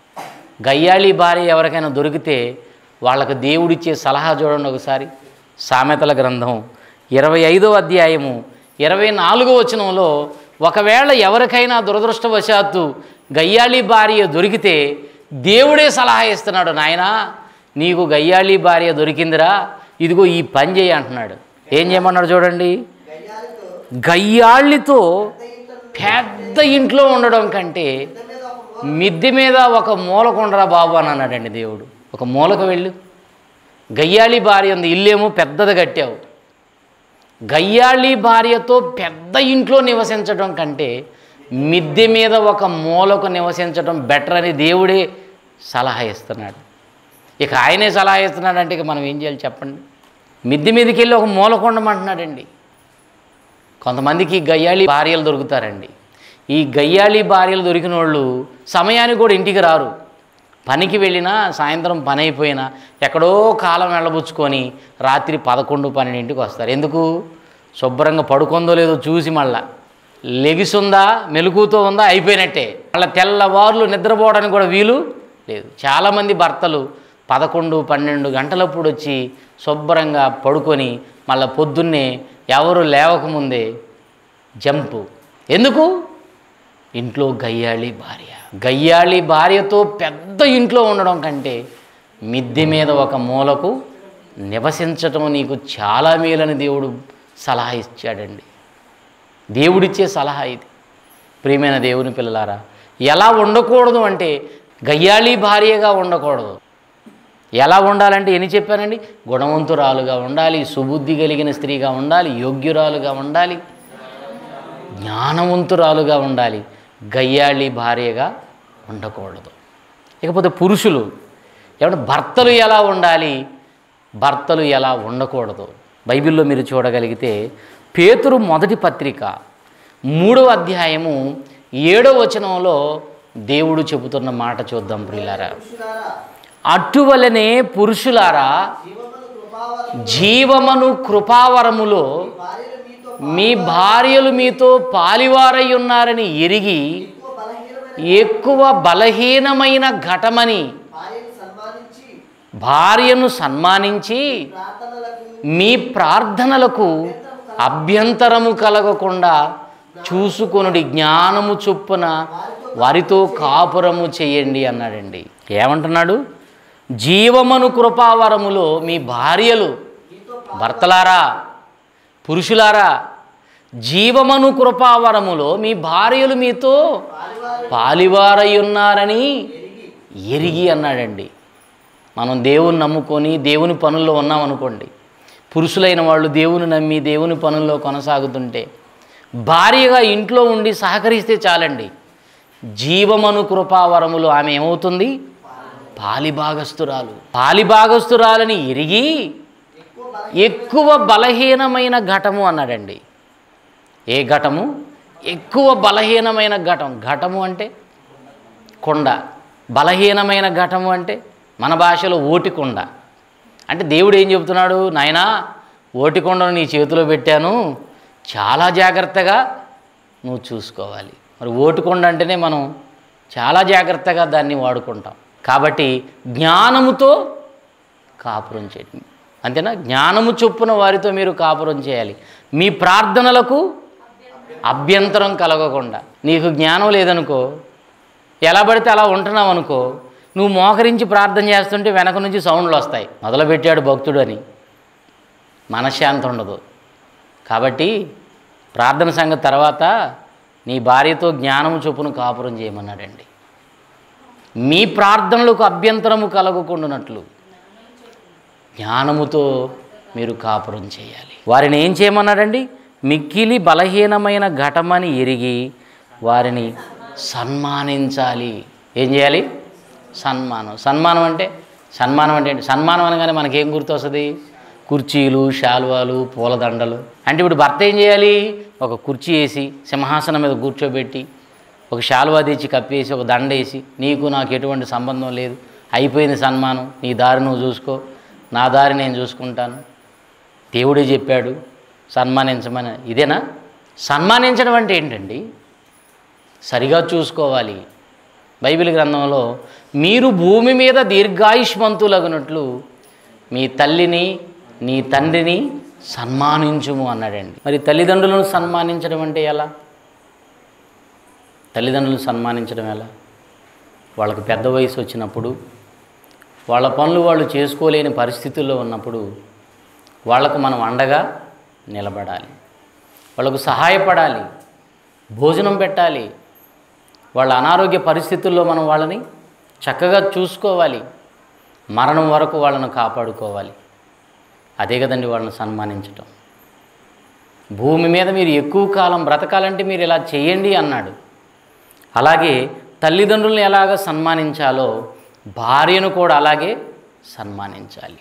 గయ్యాళి భార్య ఎవరికైనా దొరికితే వాళ్ళకు దేవుడిచ్చే సలహా చూడండి ఒకసారి సామెతల గ్రంథం ఇరవై ఐదో అధ్యాయము ఇరవై నాలుగో వచనంలో ఒకవేళ ఎవరికైనా దురదృష్టవశాత్తు గయ్యాళి భార్య దొరికితే దేవుడే సలహా ఇస్తున్నాడు నాయనా నీకు గయ్యాళి భార్య దొరికిందిరా ఇదిగో ఈ పని చేయి అంటున్నాడు ఏం చేయమన్నాడు చూడండి గయ్యాలితో గయ్యాళ్ళితో పెద్ద ఇంట్లో పెద్ద ఇంట్లో ఉండడం కంటే పెద్ద మీద ఒక మూల మిద్దె మీద ఒక మూలకొండరా బాబు అని అన్నాడండి దేవుడు ఒక మూలకు వెళ్ళు గయ్యాళి భార్య ఉంది ఇల్లేమో పెద్దది కట్టావు గయ్యాళి భార్యతో పెద్ద ఇంట్లో నివసించడం కంటే మిద్దె మీద ఒక మూలకు నివసించడం బెటర్ అని దేవుడే సలహా ఇస్తున్నాడు ఇక ఆయనే సలహా ఇస్తున్నాడంటే ఇక మనం ఏం చేయాలి చెప్పండి మిద్దె మీదకి వెళ్ళి ఒక మూలకొండమంటున్నాడండి కొంతమందికి గయ్యాళి భార్యలు దొరుకుతారండి ఈ గయ్యాళి భార్యలు దొరికిన వాళ్ళు సమయానికి కూడా ఇంటికి రారు పనికి వెళ్ళినా సాయంత్రం పని అయిపోయినా ఎక్కడో కాలం వెళ్ళబుచ్చుకొని రాత్రి పదకొండు పన్నెండింటికి వస్తారు ఎందుకు శుభ్రంగా పడుకుందో లేదో చూసి మళ్ళా లెగిసుందా మెలుకుతో ఉందా అయిపోయినట్టే మళ్ళీ తెల్లవారులు నిద్రపోవడానికి కూడా వీలు లేదు చాలామంది భర్తలు పదకొండు పన్నెండు గంటలప్పుడు వచ్చి శుభ్రంగా పడుకొని మళ్ళీ పొద్దున్నే ఎవరు లేవకముందే జంపు ఎందుకు ఇంట్లో గయ్యాళి భార్య గయ్యాళి భార్యతో పెద్ద ఇంట్లో ఉండడం కంటే మిద్దె మీద ఒక మూలకు నివసించటం నీకు చాలా మేలని దేవుడు సలహా ఇచ్చాడండి దేవుడిచ్చే సలహా ఇది ప్రియమైన దేవుని పిల్లలారా ఎలా ఉండకూడదు అంటే గయ్యాళి భార్యగా ఉండకూడదు ఎలా ఉండాలంటే ఎన్ని చెప్పానండి గుణవంతురాలుగా ఉండాలి సుబుద్ధి కలిగిన స్త్రీగా ఉండాలి యోగ్యురాలుగా ఉండాలి జ్ఞానవంతురాలుగా ఉండాలి గయ్యాళి భార్యగా ఉండకూడదు ఇకపోతే పురుషులు ఏమంటే భర్తలు ఎలా ఉండాలి భర్తలు ఎలా ఉండకూడదు బైబిల్లో మీరు చూడగలిగితే పేతురు మొదటి పత్రిక మూడవ అధ్యాయము ఏడవ వచనంలో దేవుడు చెబుతున్న మాట చూద్దాం ప్రియులారా పురుషులారా అటువలనే పురుషులారా జీవమును కృపావరము జీవమను కృపావరములో భార్యలు మీతో మీ భార్యలు మీతో పాలివారై ఉన్నారని ఎరిగి ఎక్కువ బలహీనమైన ఎక్కువ బలహీనమైన ఘటమని భార్యను సన్మానించి భార్యను సన్మానించి ప్రార్థనలకు మీ ప్రార్థనలకు అభ్యంతరము కలగకుండా చూసుకొనుడి జ్ఞానము చొప్పున వారితో కాపురము చేయండి అన్నాడండి ఏమంటున్నాడు జీవమను కృపావరములో మీ భార్యలు భర్తలారా పురుషులారా జీవమను కృపావరములో మీ భార్యలు మీతో పాలివారై ఉన్నారని ఎరిగి అన్నాడండి మనం దేవుని నమ్ముకొని దేవుని పనుల్లో ఉన్నామనుకోండి పురుషులైన వాళ్ళు దేవుని నమ్మి దేవుని పనుల్లో కొనసాగుతుంటే భార్యగా ఇంట్లో ఉండి సహకరిస్తే చాలండి జీవమను కృపావరములు ఆమె ఏమవుతుంది పాలిభాగస్తురాలు పాలిభాగస్తురాలని ఎరిగి ఎక్కువ బలహీనమైన ఘటము అన్నాడండి ఏ ఘటము ఎక్కువ బలహీనమైన ఘటం ఘటము అంటే కొండ బలహీనమైన ఘటము అంటే మన భాషలో ఓటికొండ అంటే దేవుడు ఏం చెబుతున్నాడు నాయనా ఓటికొండను నీ చేతిలో పెట్టాను చాలా జాగ్రత్తగా నువ్వు చూసుకోవాలి మరి ఓటికొండ అంటేనే మనం చాలా జాగ్రత్తగా దాన్ని వాడుకుంటాం కాబట్టి జ్ఞానముతో కాపురం చేయండి అంతేనా జ్ఞానము చొప్పున వారితో మీరు కాపురం చేయాలి మీ ప్రార్థనలకు అభ్యంతరం కలగకుండా నీకు జ్ఞానం లేదనుకో ఎలా పడితే అలా ఉంటున్నావు అనుకో నువ్వు మోకరించి ప్రార్థన చేస్తుంటే వెనక నుంచి సౌండ్లు వస్తాయి మొదలుపెట్టాడు భక్తుడు అని మనశ్శాంతి ఉండదు కాబట్టి ప్రార్థన సంగతి తర్వాత నీ భార్యతో జ్ఞానము చొప్పున కాపురం చేయమన్నాడండి మీ ప్రార్థనలకు అభ్యంతరము కలగకుండానట్లు జ్ఞానముతో మీరు కాపురం చేయాలి వారిని ఏం చేయమన్నాడండి మిక్కిలి బలహీనమైన ఘటమని ఎరిగి వారిని సన్మానించాలి ఏం చేయాలి సన్మానం సన్మానం అంటే సన్మానం అంటే ఏంటి? సన్మానం అనగానే మనకేం గుర్తొస్తుంది కుర్చీలు శాలువాలు పూలదండలు అంటే ఇప్పుడు భర్త ఏం చేయాలి ఒక కుర్చీ వేసి సింహాసనం మీద కూర్చోబెట్టి ఒక శాలువా తెచ్చి కప్పేసి ఒక దండ వేసి నీకు నాకు ఎటువంటి సంబంధం లేదు అయిపోయింది సన్మానం నీ దారి నువ్వు చూసుకో నా దారి నేను చూసుకుంటాను దేవుడే చెప్పాడు సన్మానించమని ఇదేనా సన్మానించడం అంటే ఏంటండి సరిగా చూసుకోవాలి బైబిల్ గ్రంథంలో మీరు భూమి మీద దీర్ఘాయుష్మంతులగునట్లు మీ తల్లిని నీ తండ్రిని సన్మానించుము అన్నాడండి మరి తల్లిదండ్రులను సన్మానించడం అంటే ఎలా తల్లిదండ్రులను సన్మానించడం ఎలా వాళ్ళకు పెద్ద వయసు వచ్చినప్పుడు వాళ్ళ పనులు వాళ్ళు చేసుకోలేని పరిస్థితుల్లో ఉన్నప్పుడు వాళ్లకు మనం అండగా నిలబడాలి వాళ్ళకు సహాయపడాలి భోజనం పెట్టాలి వాళ్ళ అనారోగ్య పరిస్థితుల్లో మనం వాళ్ళని చక్కగా చూసుకోవాలి మరణం వరకు వాళ్ళను కాపాడుకోవాలి అదే కదండి వాళ్ళని సన్మానించటం భూమి మీద మీరు ఎక్కువ కాలం బ్రతకాలంటే మీరు ఇలా చేయండి అన్నాడు అలాగే తల్లిదండ్రులను ఎలాగ సన్మానించాలో భార్యను కూడా అలాగే సన్మానించాలి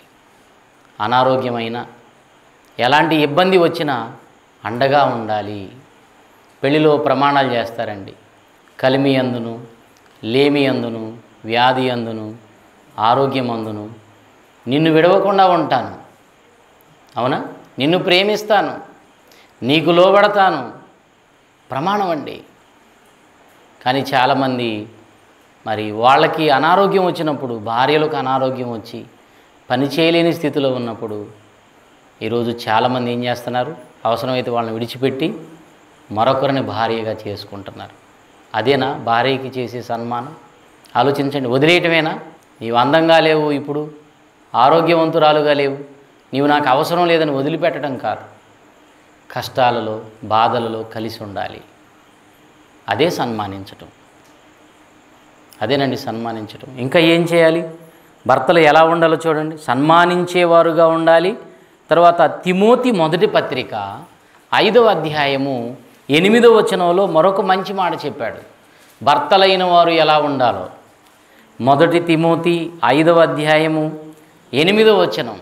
అనారోగ్యమైన ఎలాంటి ఇబ్బంది వచ్చినా అండగా ఉండాలి పెళ్లిలో ప్రమాణాలు చేస్తారండి కలిమి అందును లేమి అందును వ్యాధి అందును ఆరోగ్యం అందును నిన్ను విడవకుండా ఉంటాను అవునా నిన్ను ప్రేమిస్తాను నీకు లోబడతాను ప్రమాణం అండి కానీ చాలామంది మరి వాళ్ళకి అనారోగ్యం వచ్చినప్పుడు భార్యలకు అనారోగ్యం వచ్చి పని చేయలేని స్థితిలో ఉన్నప్పుడు ఈరోజు చాలామంది ఏం చేస్తున్నారు అవసరమైతే వాళ్ళని విడిచిపెట్టి మరొకరిని భార్యగా చేసుకుంటున్నారు అదేనా భార్యకి చేసే సన్మానం ఆలోచించండి వదిలేయటమేనా నీవు అందంగా లేవు ఇప్పుడు ఆరోగ్యవంతురాలుగా లేవు నీవు నాకు అవసరం లేదని వదిలిపెట్టడం కాదు కష్టాలలో బాధలలో కలిసి ఉండాలి అదే సన్మానించటం అదేనండి సన్మానించటం ఇంకా ఏం చేయాలి భర్తలు ఎలా ఉండాలో చూడండి సన్మానించేవారుగా ఉండాలి తర్వాత తిమోతి మొదటి పత్రిక ఐదవ అధ్యాయము ఎనిమిదవ వచనంలో మరొక మంచి మాట చెప్పాడు భర్తలైన వారు ఎలా ఉండాలో మొదటి తిమోతి ఐదవ అధ్యాయము ఎనిమిదవ వచనం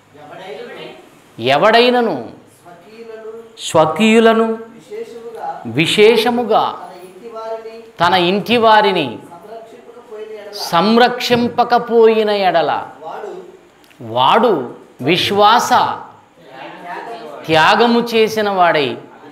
ఎవడైనను స్వకీయులను స్వకీయులను విశేషముగా విశేషముగా తన ఇంటి వారిని తన ఇంటి వారిని సంరక్షింపకపోయిన ఎడల సంరక్షింపకపోయిన ఎడల వాడు వాడు విశ్వాస త్యాగము చేసిన వాడై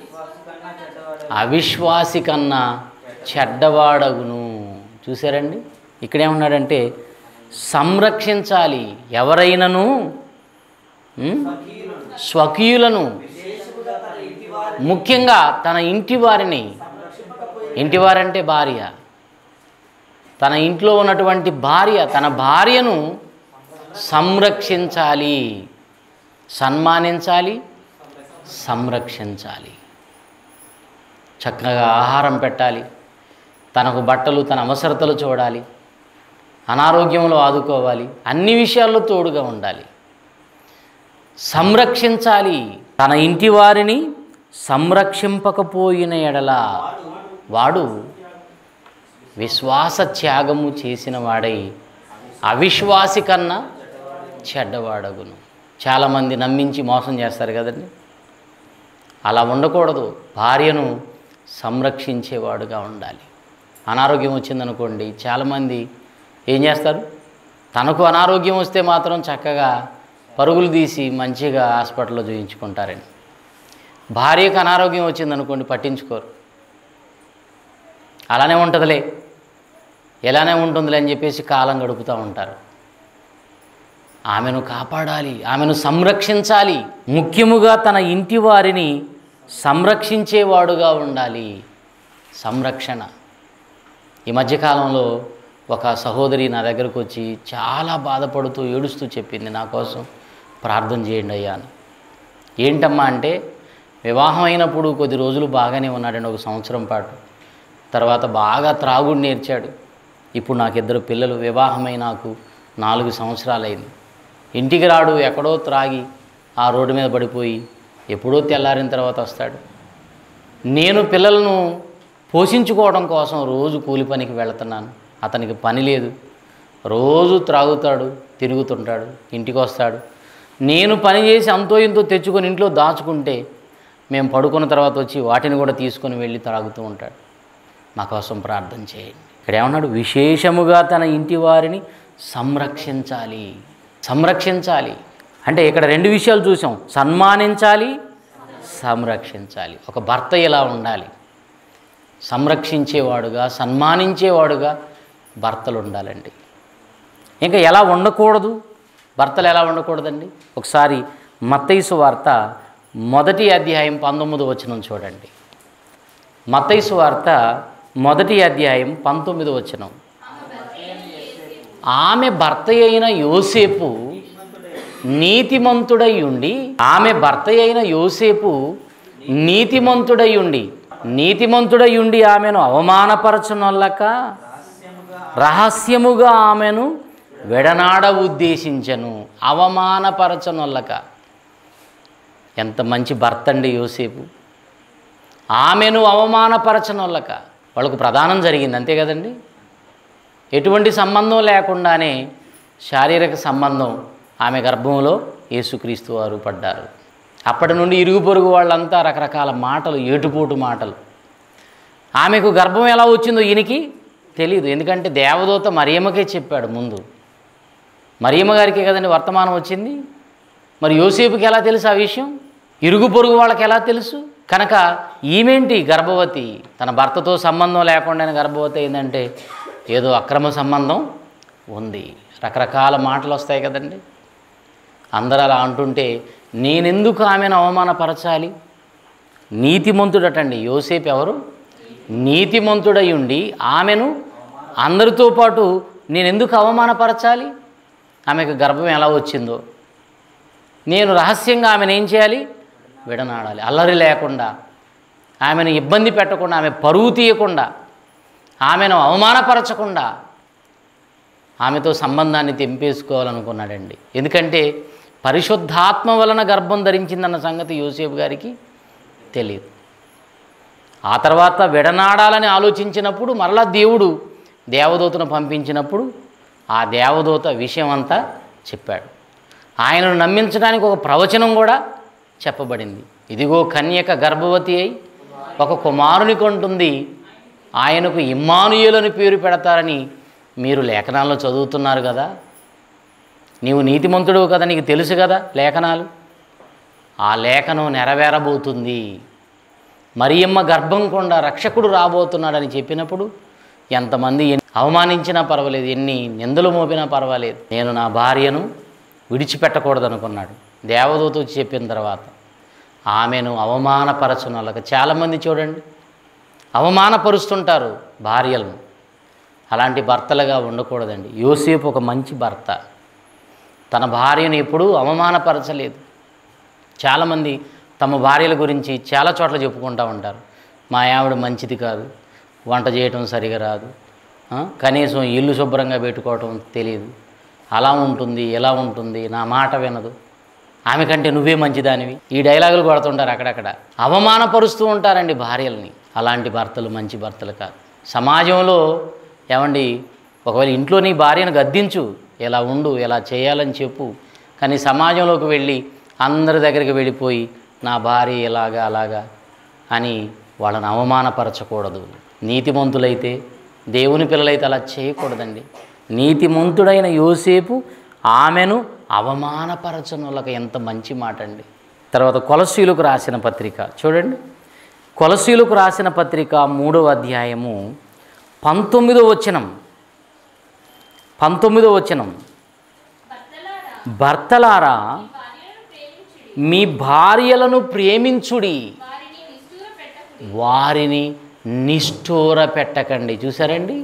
అవిశ్వాసి కన్నా చెడ్డవాడగును చూసారండి ఇక్కడేమన్నాడంటే సంరక్షించాలి ఎవరైనను ఉం? స్వకీయులను ముఖ్యంగా తన ఇంటి వారిని ఇంటి వారంటే భార్య తన ఇంట్లో ఉన్నటువంటి భార్య తన భార్యను సంరక్షించాలి సన్మానించాలి సంరక్షించాలి చక్కగా ఆహారం పెట్టాలి తనకు బట్టలు తన అవసరతలు చూడాలి అనారోగ్యంలో ఆదుకోవాలి అన్ని విషయాల్లో తోడుగా ఉండాలి సంరక్షించాలి తన ఇంటి వారిని సంరక్షింపకపోయిన ఎడల వాడు విశ్వాస త్యాగము చేసిన వాడై అవిశ్వాసి కన్నా చెడ్డవాడగును చాలామంది నమ్మించి మోసం చేస్తారు కదండి అలా ఉండకూడదు భార్యను సంరక్షించేవాడుగా ఉండాలి అనారోగ్యం వచ్చిందనుకోండి చాలామంది ఏం చేస్తారు తనకు అనారోగ్యం వస్తే మాత్రం చక్కగా పరుగులు తీసి మంచిగా హాస్పిటల్లో చూయించుకుంటారండి భార్యకు అనారోగ్యం వచ్చిందనుకోండి పట్టించుకోరు అలానే ఉంటుందిలే ఎలానే ఉంటుందిలే అని చెప్పేసి కాలం గడుపుతూ ఉంటారు ఆమెను కాపాడాలి ఆమెను సంరక్షించాలి ముఖ్యముగా తన ఇంటి వారిని సంరక్షించేవాడుగా ఉండాలి సంరక్షణ ఈ మధ్యకాలంలో ఒక సహోదరి నా దగ్గరకు వచ్చి చాలా బాధపడుతూ ఏడుస్తూ చెప్పింది నా కోసం ప్రార్థన చేయండి అయ్యా అని ఏంటమ్మా అంటే వివాహం అయినప్పుడు కొద్ది రోజులు బాగానే ఉన్నాడండి ఒక సంవత్సరం పాటు తర్వాత బాగా త్రాగుడు నేర్చాడు ఇప్పుడు నాకు ఇద్దరు పిల్లలు వివాహమై నాకు నాలుగు సంవత్సరాలైంది ఇంటికి రాడు ఎక్కడో త్రాగి ఆ రోడ్డు మీద పడిపోయి ఎప్పుడో తెల్లారిన తర్వాత వస్తాడు నేను పిల్లలను పోషించుకోవడం కోసం రోజు కూలి పనికి వెళుతున్నాను అతనికి పని లేదు రోజు త్రాగుతాడు తిరుగుతుంటాడు ఇంటికి వస్తాడు నేను పని చేసి అంతో ఇంతో తెచ్చుకొని ఇంట్లో దాచుకుంటే మేము పడుకున్న తర్వాత వచ్చి వాటిని కూడా తీసుకొని వెళ్ళి త్రాగుతూ ఉంటాడు మా కోసం ప్రార్థన చేయండి ఇక్కడ ఏమన్నాడు విశేషముగా తన ఇంటి వారిని సంరక్షించాలి సంరక్షించాలి అంటే ఇక్కడ రెండు విషయాలు చూసాం సన్మానించాలి సంరక్షించాలి ఒక భర్త ఎలా ఉండాలి సంరక్షించేవాడుగా సన్మానించేవాడుగా భర్తలు ఉండాలండి ఇంకా ఎలా ఉండకూడదు భర్తలు ఎలా ఉండకూడదండి ఒకసారి మత్తైసు వార్త మొదటి అధ్యాయం పంతొమ్మిది వచనం చూడండి మత్తైసు వార్త మొదటి అధ్యాయం పంతొమ్మిది వచనం ఆమె భర్త అయిన యోసేపు నీతిమంతుడై ఉండి ఆమె భర్త అయిన యోసేపు నీతిమంతుడై ఉండి నీతిమంతుడై ఉండి ఆమెను అవమానపరచనొల్లక రహస్యముగా ఆమెను వెడనాడ ఉద్దేశించను అవమానపరచనొల్లక ఎంత మంచి భర్త అండి యోసేపు ఆమెను అవమానపరచనొల్లక వాళ్ళకు ప్రధానం జరిగింది అంతే కదండి ఎటువంటి సంబంధం లేకుండానే శారీరక సంబంధం ఆమె గర్భంలో యేసుక్రీస్తు వారు పడ్డారు అప్పటి నుండి ఇరుగు పొరుగు వాళ్ళంతా రకరకాల మాటలు ఏటుపోటు మాటలు ఆమెకు గర్భం ఎలా వచ్చిందో ఈయనకి తెలియదు ఎందుకంటే దేవదూత మరియమ్మకే చెప్పాడు ముందు మరియమ్మ గారికి కదండి వర్తమానం వచ్చింది మరి యోసేపుకి ఎలా తెలుసు ఆ విషయం ఇరుగు పొరుగు వాళ్ళకి ఎలా తెలుసు కనుక ఈమెంటి గర్భవతి తన భర్తతో సంబంధం లేకుండా గర్భవతి అయిందంటే ఏదో అక్రమ సంబంధం ఉంది రకరకాల మాటలు వస్తాయి కదండి అందరూ అలా అంటుంటే నేనెందుకు ఆమెను అవమానపరచాలి నీతిమంతుడటండి యోసేపు ఎవరు నీతిమంతుడై ఉండి ఆమెను అందరితో పాటు నేను ఎందుకు అవమానపరచాలి ఆమెకు గర్భం ఎలా వచ్చిందో నేను రహస్యంగా ఆమెను ఏం చేయాలి విడనాడాలి అల్లరి లేకుండా ఆమెను ఇబ్బంది పెట్టకుండా ఆమె పరువు తీయకుండా ఆమెను అవమానపరచకుండా ఆమెతో సంబంధాన్ని తెంపేసుకోవాలనుకున్నాడండి ఎందుకంటే పరిశుద్ధాత్మ వలన గర్భం ధరించిందన్న సంగతి యూసేఫ్ గారికి తెలియదు ఆ తర్వాత విడనాడాలని ఆలోచించినప్పుడు మరలా దేవుడు దేవదూతను పంపించినప్పుడు ఆ దేవదూత విషయం అంతా చెప్పాడు ఆయనను నమ్మించడానికి ఒక ప్రవచనం కూడా చెప్పబడింది ఇదిగో కన్యక గర్భవతి అయి ఒక కుమారుని కొంటుంది ఆయనకు ఇమ్మానుయేలని పేరు పెడతారని మీరు లేఖనాల్లో చదువుతున్నారు కదా నీవు నీతిమంతుడు కదా నీకు తెలుసు కదా లేఖనాలు ఆ లేఖనం నెరవేరబోతుంది మరియమ్మ గర్భం కొండ రక్షకుడు రాబోతున్నాడని చెప్పినప్పుడు ఎంతమంది ఎన్ని అవమానించినా పర్వాలేదు ఎన్ని నిందలు మోపినా పర్వాలేదు నేను నా భార్యను విడిచిపెట్టకూడదు అనుకున్నాడు దేవదూత వచ్చి చెప్పిన తర్వాత ఆమెను అవమానపరచునలకు చాలామంది చూడండి అవమానపరుస్తుంటారు భార్యలను అలాంటి భర్తలుగా ఉండకూడదండి యోసేపు ఒక మంచి భర్త తన భార్యను ఎప్పుడూ అవమానపరచలేదు చాలామంది తమ భార్యల గురించి చాలా చోట్ల చెప్పుకుంటూ ఉంటారు మా ఆవిడ మంచిది కాదు వంట చేయటం సరిగా రాదు ఆ, కనీసం ఇల్లు శుభ్రంగా పెట్టుకోవటం తెలియదు అలా ఉంటుంది ఎలా ఉంటుంది నా మాట వినదు ఆమె కంటే నువ్వే మంచిదానివి ఈ డైలాగులు కొడుతుంటారు అక్కడక్కడ అవమానపరుస్తూ ఉంటారండి భార్యల్ని అలాంటి భర్తలు మంచి భర్తలు కాదు సమాజంలో ఏమండి ఒకవేళ ఇంట్లో నీ భార్యను గద్దించు ఎలా ఉండు ఎలా చేయాలని చెప్పు కానీ సమాజంలోకి వెళ్ళి అందరి దగ్గరికి వెళ్ళిపోయి నా భార్య ఇలాగా అలాగా అని వాళ్ళని అవమానపరచకూడదు నీతిమంతులైతే దేవుని పిల్లలైతే అలా చేయకూడదండి నీతిమంతుడైన యోసేపు ఆమెను అవమానపరచనులకు ఎంత మంచి మాట అండి తర్వాత కొలసీలకు రాసిన పత్రిక చూడండి కొలసీలకు రాసిన పత్రిక మూడవ అధ్యాయము పంతొమ్మిదో వచనం పంతొమ్మిదో వచనం భర్తలారా భర్తలారా భార్యలను ప్రేమించుడి మీ భార్యలను ప్రేమించుడి వారిని నిష్ఠూర పెట్టకుడి వారిని నిష్ఠూర పెట్టకండి చూసారండి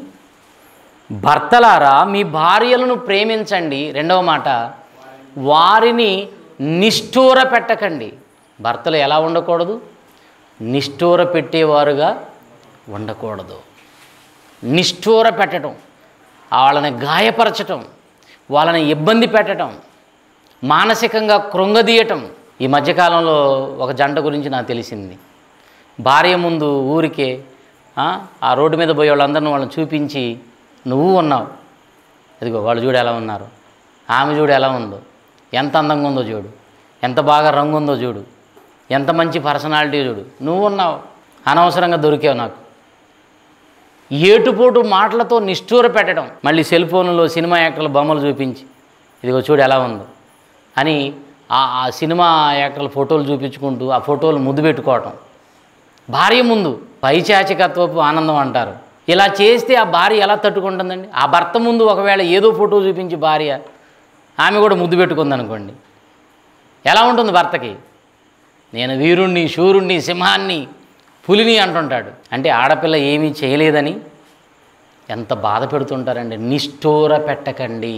భర్తలారా మీ భార్యలను ప్రేమించండి రెండవ మాట వారిని నిష్ఠూర పెట్టకండి భర్తలు ఎలా ఉండకూడదు నిష్ఠూర పెట్టేవారుగా ఉండకూడదు నిష్ఠూర పెట్టడం వాళ్ళని గాయపరచటం వాళ్ళని ఇబ్బంది పెట్టడం మానసికంగా కృంగదీయటం ఈ మధ్యకాలంలో ఒక జంట గురించి నాకు తెలిసింది భార్య ముందు ఊరికే ఆ, ఆ రోడ్డు మీద పోయే వాళ్ళందరిని వాళ్ళని చూపించి నువ్వు ఉన్నావు ఇదిగో వాళ్ళు చూడు ఎలా ఉన్నారు ఆమె చూడు ఎలా ఉందో ఎంత అందంగా ఉందో చూడు ఎంత బాగా రంగు ఉందో చూడు ఎంత మంచి పర్సనాలిటీ చూడు నువ్వు ఉన్నావు అనవసరంగా దొరికావు నాకు ఏటుపోటు మాటలతో నిష్ఠూర పెట్టడం మళ్ళీ సెల్ ఫోన్లో సినిమా యాక్టర్ల బొమ్మలు చూపించి ఇదిగో చూడు ఎలా ఉందో అని ఆ ఆ సినిమా యాక్టర్ల ఫోటోలు చూపించుకుంటూ ఆ ఫోటోలు ముద్దు పెట్టుకోవటం భార్య ముందు పైచాచికత్వపు ఆనందం అంటారు ఇలా చేస్తే ఆ భార్య ఎలా తట్టుకుంటుందండి ఆ భర్త ముందు ఒకవేళ ఏదో ఫోటో చూపించి భార్య ఆమె కూడా ముద్దు పెట్టుకుంది అనుకోండి ఎలా ఉంటుంది భర్తకి నేను వీరుణ్ణి శూరుణ్ణి సింహాన్ని పులిని అంటుంటాడు అంటే ఆడపిల్ల ఏమీ చేయలేదని ఎంత బాధ పెడుతుంటారండి నిష్ఠూర పెట్టకండి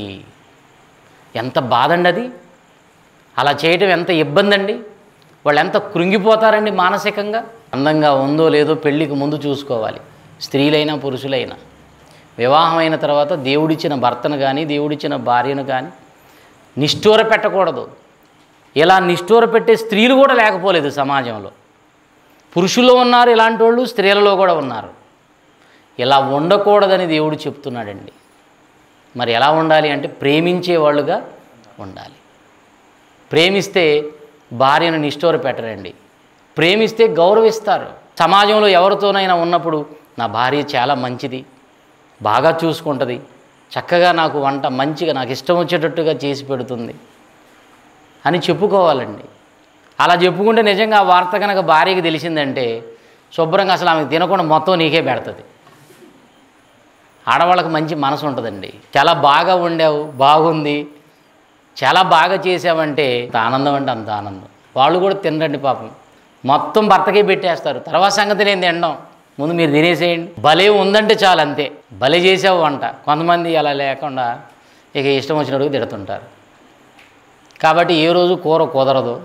ఎంత బాధండి అది అలా చేయటం ఎంత ఇబ్బంది అండి వాళ్ళు ఎంత కృంగిపోతారండి మానసికంగా అందంగా ఉందో లేదో పెళ్ళికి ముందు చూసుకోవాలి స్త్రీలైనా పురుషులైనా వివాహం అయిన తర్వాత దేవుడిచ్చిన భర్తను కానీ దేవుడిచ్చిన భార్యను కానీ నిష్ఠూర పెట్టకూడదు ఇలా నిష్ఠూర పెట్టే స్త్రీలు కూడా లేకపోలేదు సమాజంలో పురుషుల్లో ఉన్నారు ఇలాంటి వాళ్ళు స్త్రీలలో కూడా ఉన్నారు ఇలా ఉండకూడదని దేవుడు చెప్తున్నాడండి మరి ఎలా ఉండాలి అంటే ప్రేమించే వాళ్ళుగా ఉండాలి ప్రేమిస్తే భార్యను నిష్ఠూర పెట్టరండి ప్రేమిస్తే గౌరవిస్తారు సమాజంలో ఎవరితోనైనా ఉన్నప్పుడు నా భార్య చాలా మంచిది బాగా చూసుకుంటుంది చక్కగా నాకు వంట మంచిగా నాకు ఇష్టం వచ్చేటట్టుగా చేసి పెడుతుంది అని చెప్పుకోవాలండి అలా చెప్పుకుంటే నిజంగా ఆ వార్త కనుక భార్యకి తెలిసిందంటే శుభ్రంగా అసలు ఆమెకు తినకుండా మొత్తం నీకే పెడుతుంది ఆడవాళ్ళకి మంచి మనసు ఉంటుందండి చాలా బాగా వండావు బాగుంది చాలా బాగా చేసావంటే అంత ఆనందం అంటే అంత ఆనందం వాళ్ళు కూడా తినరండి పాపం మొత్తం భర్తకే పెట్టేస్తారు తర్వాత సంగతి నేను తినడం ముందు మీరు తినేసేయండి భలే ఉందంటే చాలు అంతే భలే చేసావు వంట కొంతమంది అలా లేకుండా ఇక ఇష్టం వచ్చినట్టుగా తిడుతుంటారు కాబట్టి ఏ రోజు కూర కుదరదు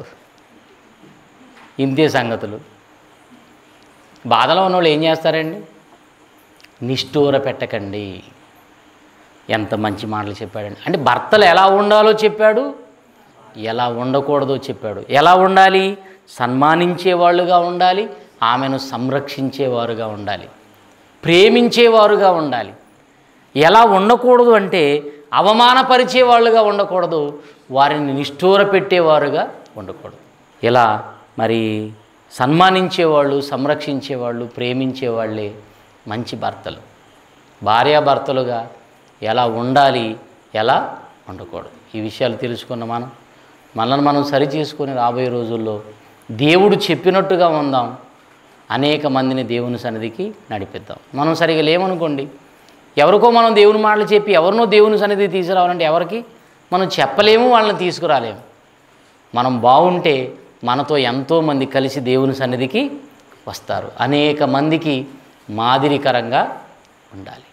ఇంతే సంగతులు బాధలో ఉన్నవాళ్ళు ఏం చేస్తారండి నిష్ఠూర పెట్టకండి ఎంత మంచి మాటలు చెప్పాడండి అంటే భర్తలు ఎలా ఉండాలో చెప్పాడు ఎలా ఉండకూడదో చెప్పాడు ఎలా ఉండాలి సన్మానించేవాళ్ళుగా ఉండాలి ఆమెను సంరక్షించేవారుగా ఉండాలి ప్రేమించేవారుగా ఉండాలి ఎలా ఉండకూడదు అంటే అవమానపరిచే వాళ్ళుగా ఉండకూడదు వారిని నిష్ఠూర పెట్టేవారుగా ఉండకూడదు ఇలా మరి సన్మానించేవాళ్ళు సంరక్షించేవాళ్ళు ప్రేమించేవాళ్ళే మంచి భర్తలు భార్యాభర్తలుగా ఎలా ఉండాలి ఎలా ఉండకూడదు ఈ విషయాలు తెలుసుకున్న మనం మనల్ని మనం సరి చేసుకొని రాబోయే రోజుల్లో దేవుడు చెప్పినట్టుగా ఉందాం అనేక మందిని దేవుని సన్నిధికి నడిపిద్దాం మనం సరిగా లేమనుకోండి ఎవరికో మనం దేవుని మాటలు చెప్పి ఎవరినో దేవుని సన్నిధికి తీసుకురావాలంటే ఎవరికి మనం చెప్పలేము వాళ్ళని తీసుకురాలేము మనం బాగుంటే మనతో ఎంతోమంది కలిసి దేవుని సన్నిధికి వస్తారు అనేక మందికి మాదిరికరంగా ఉండాలి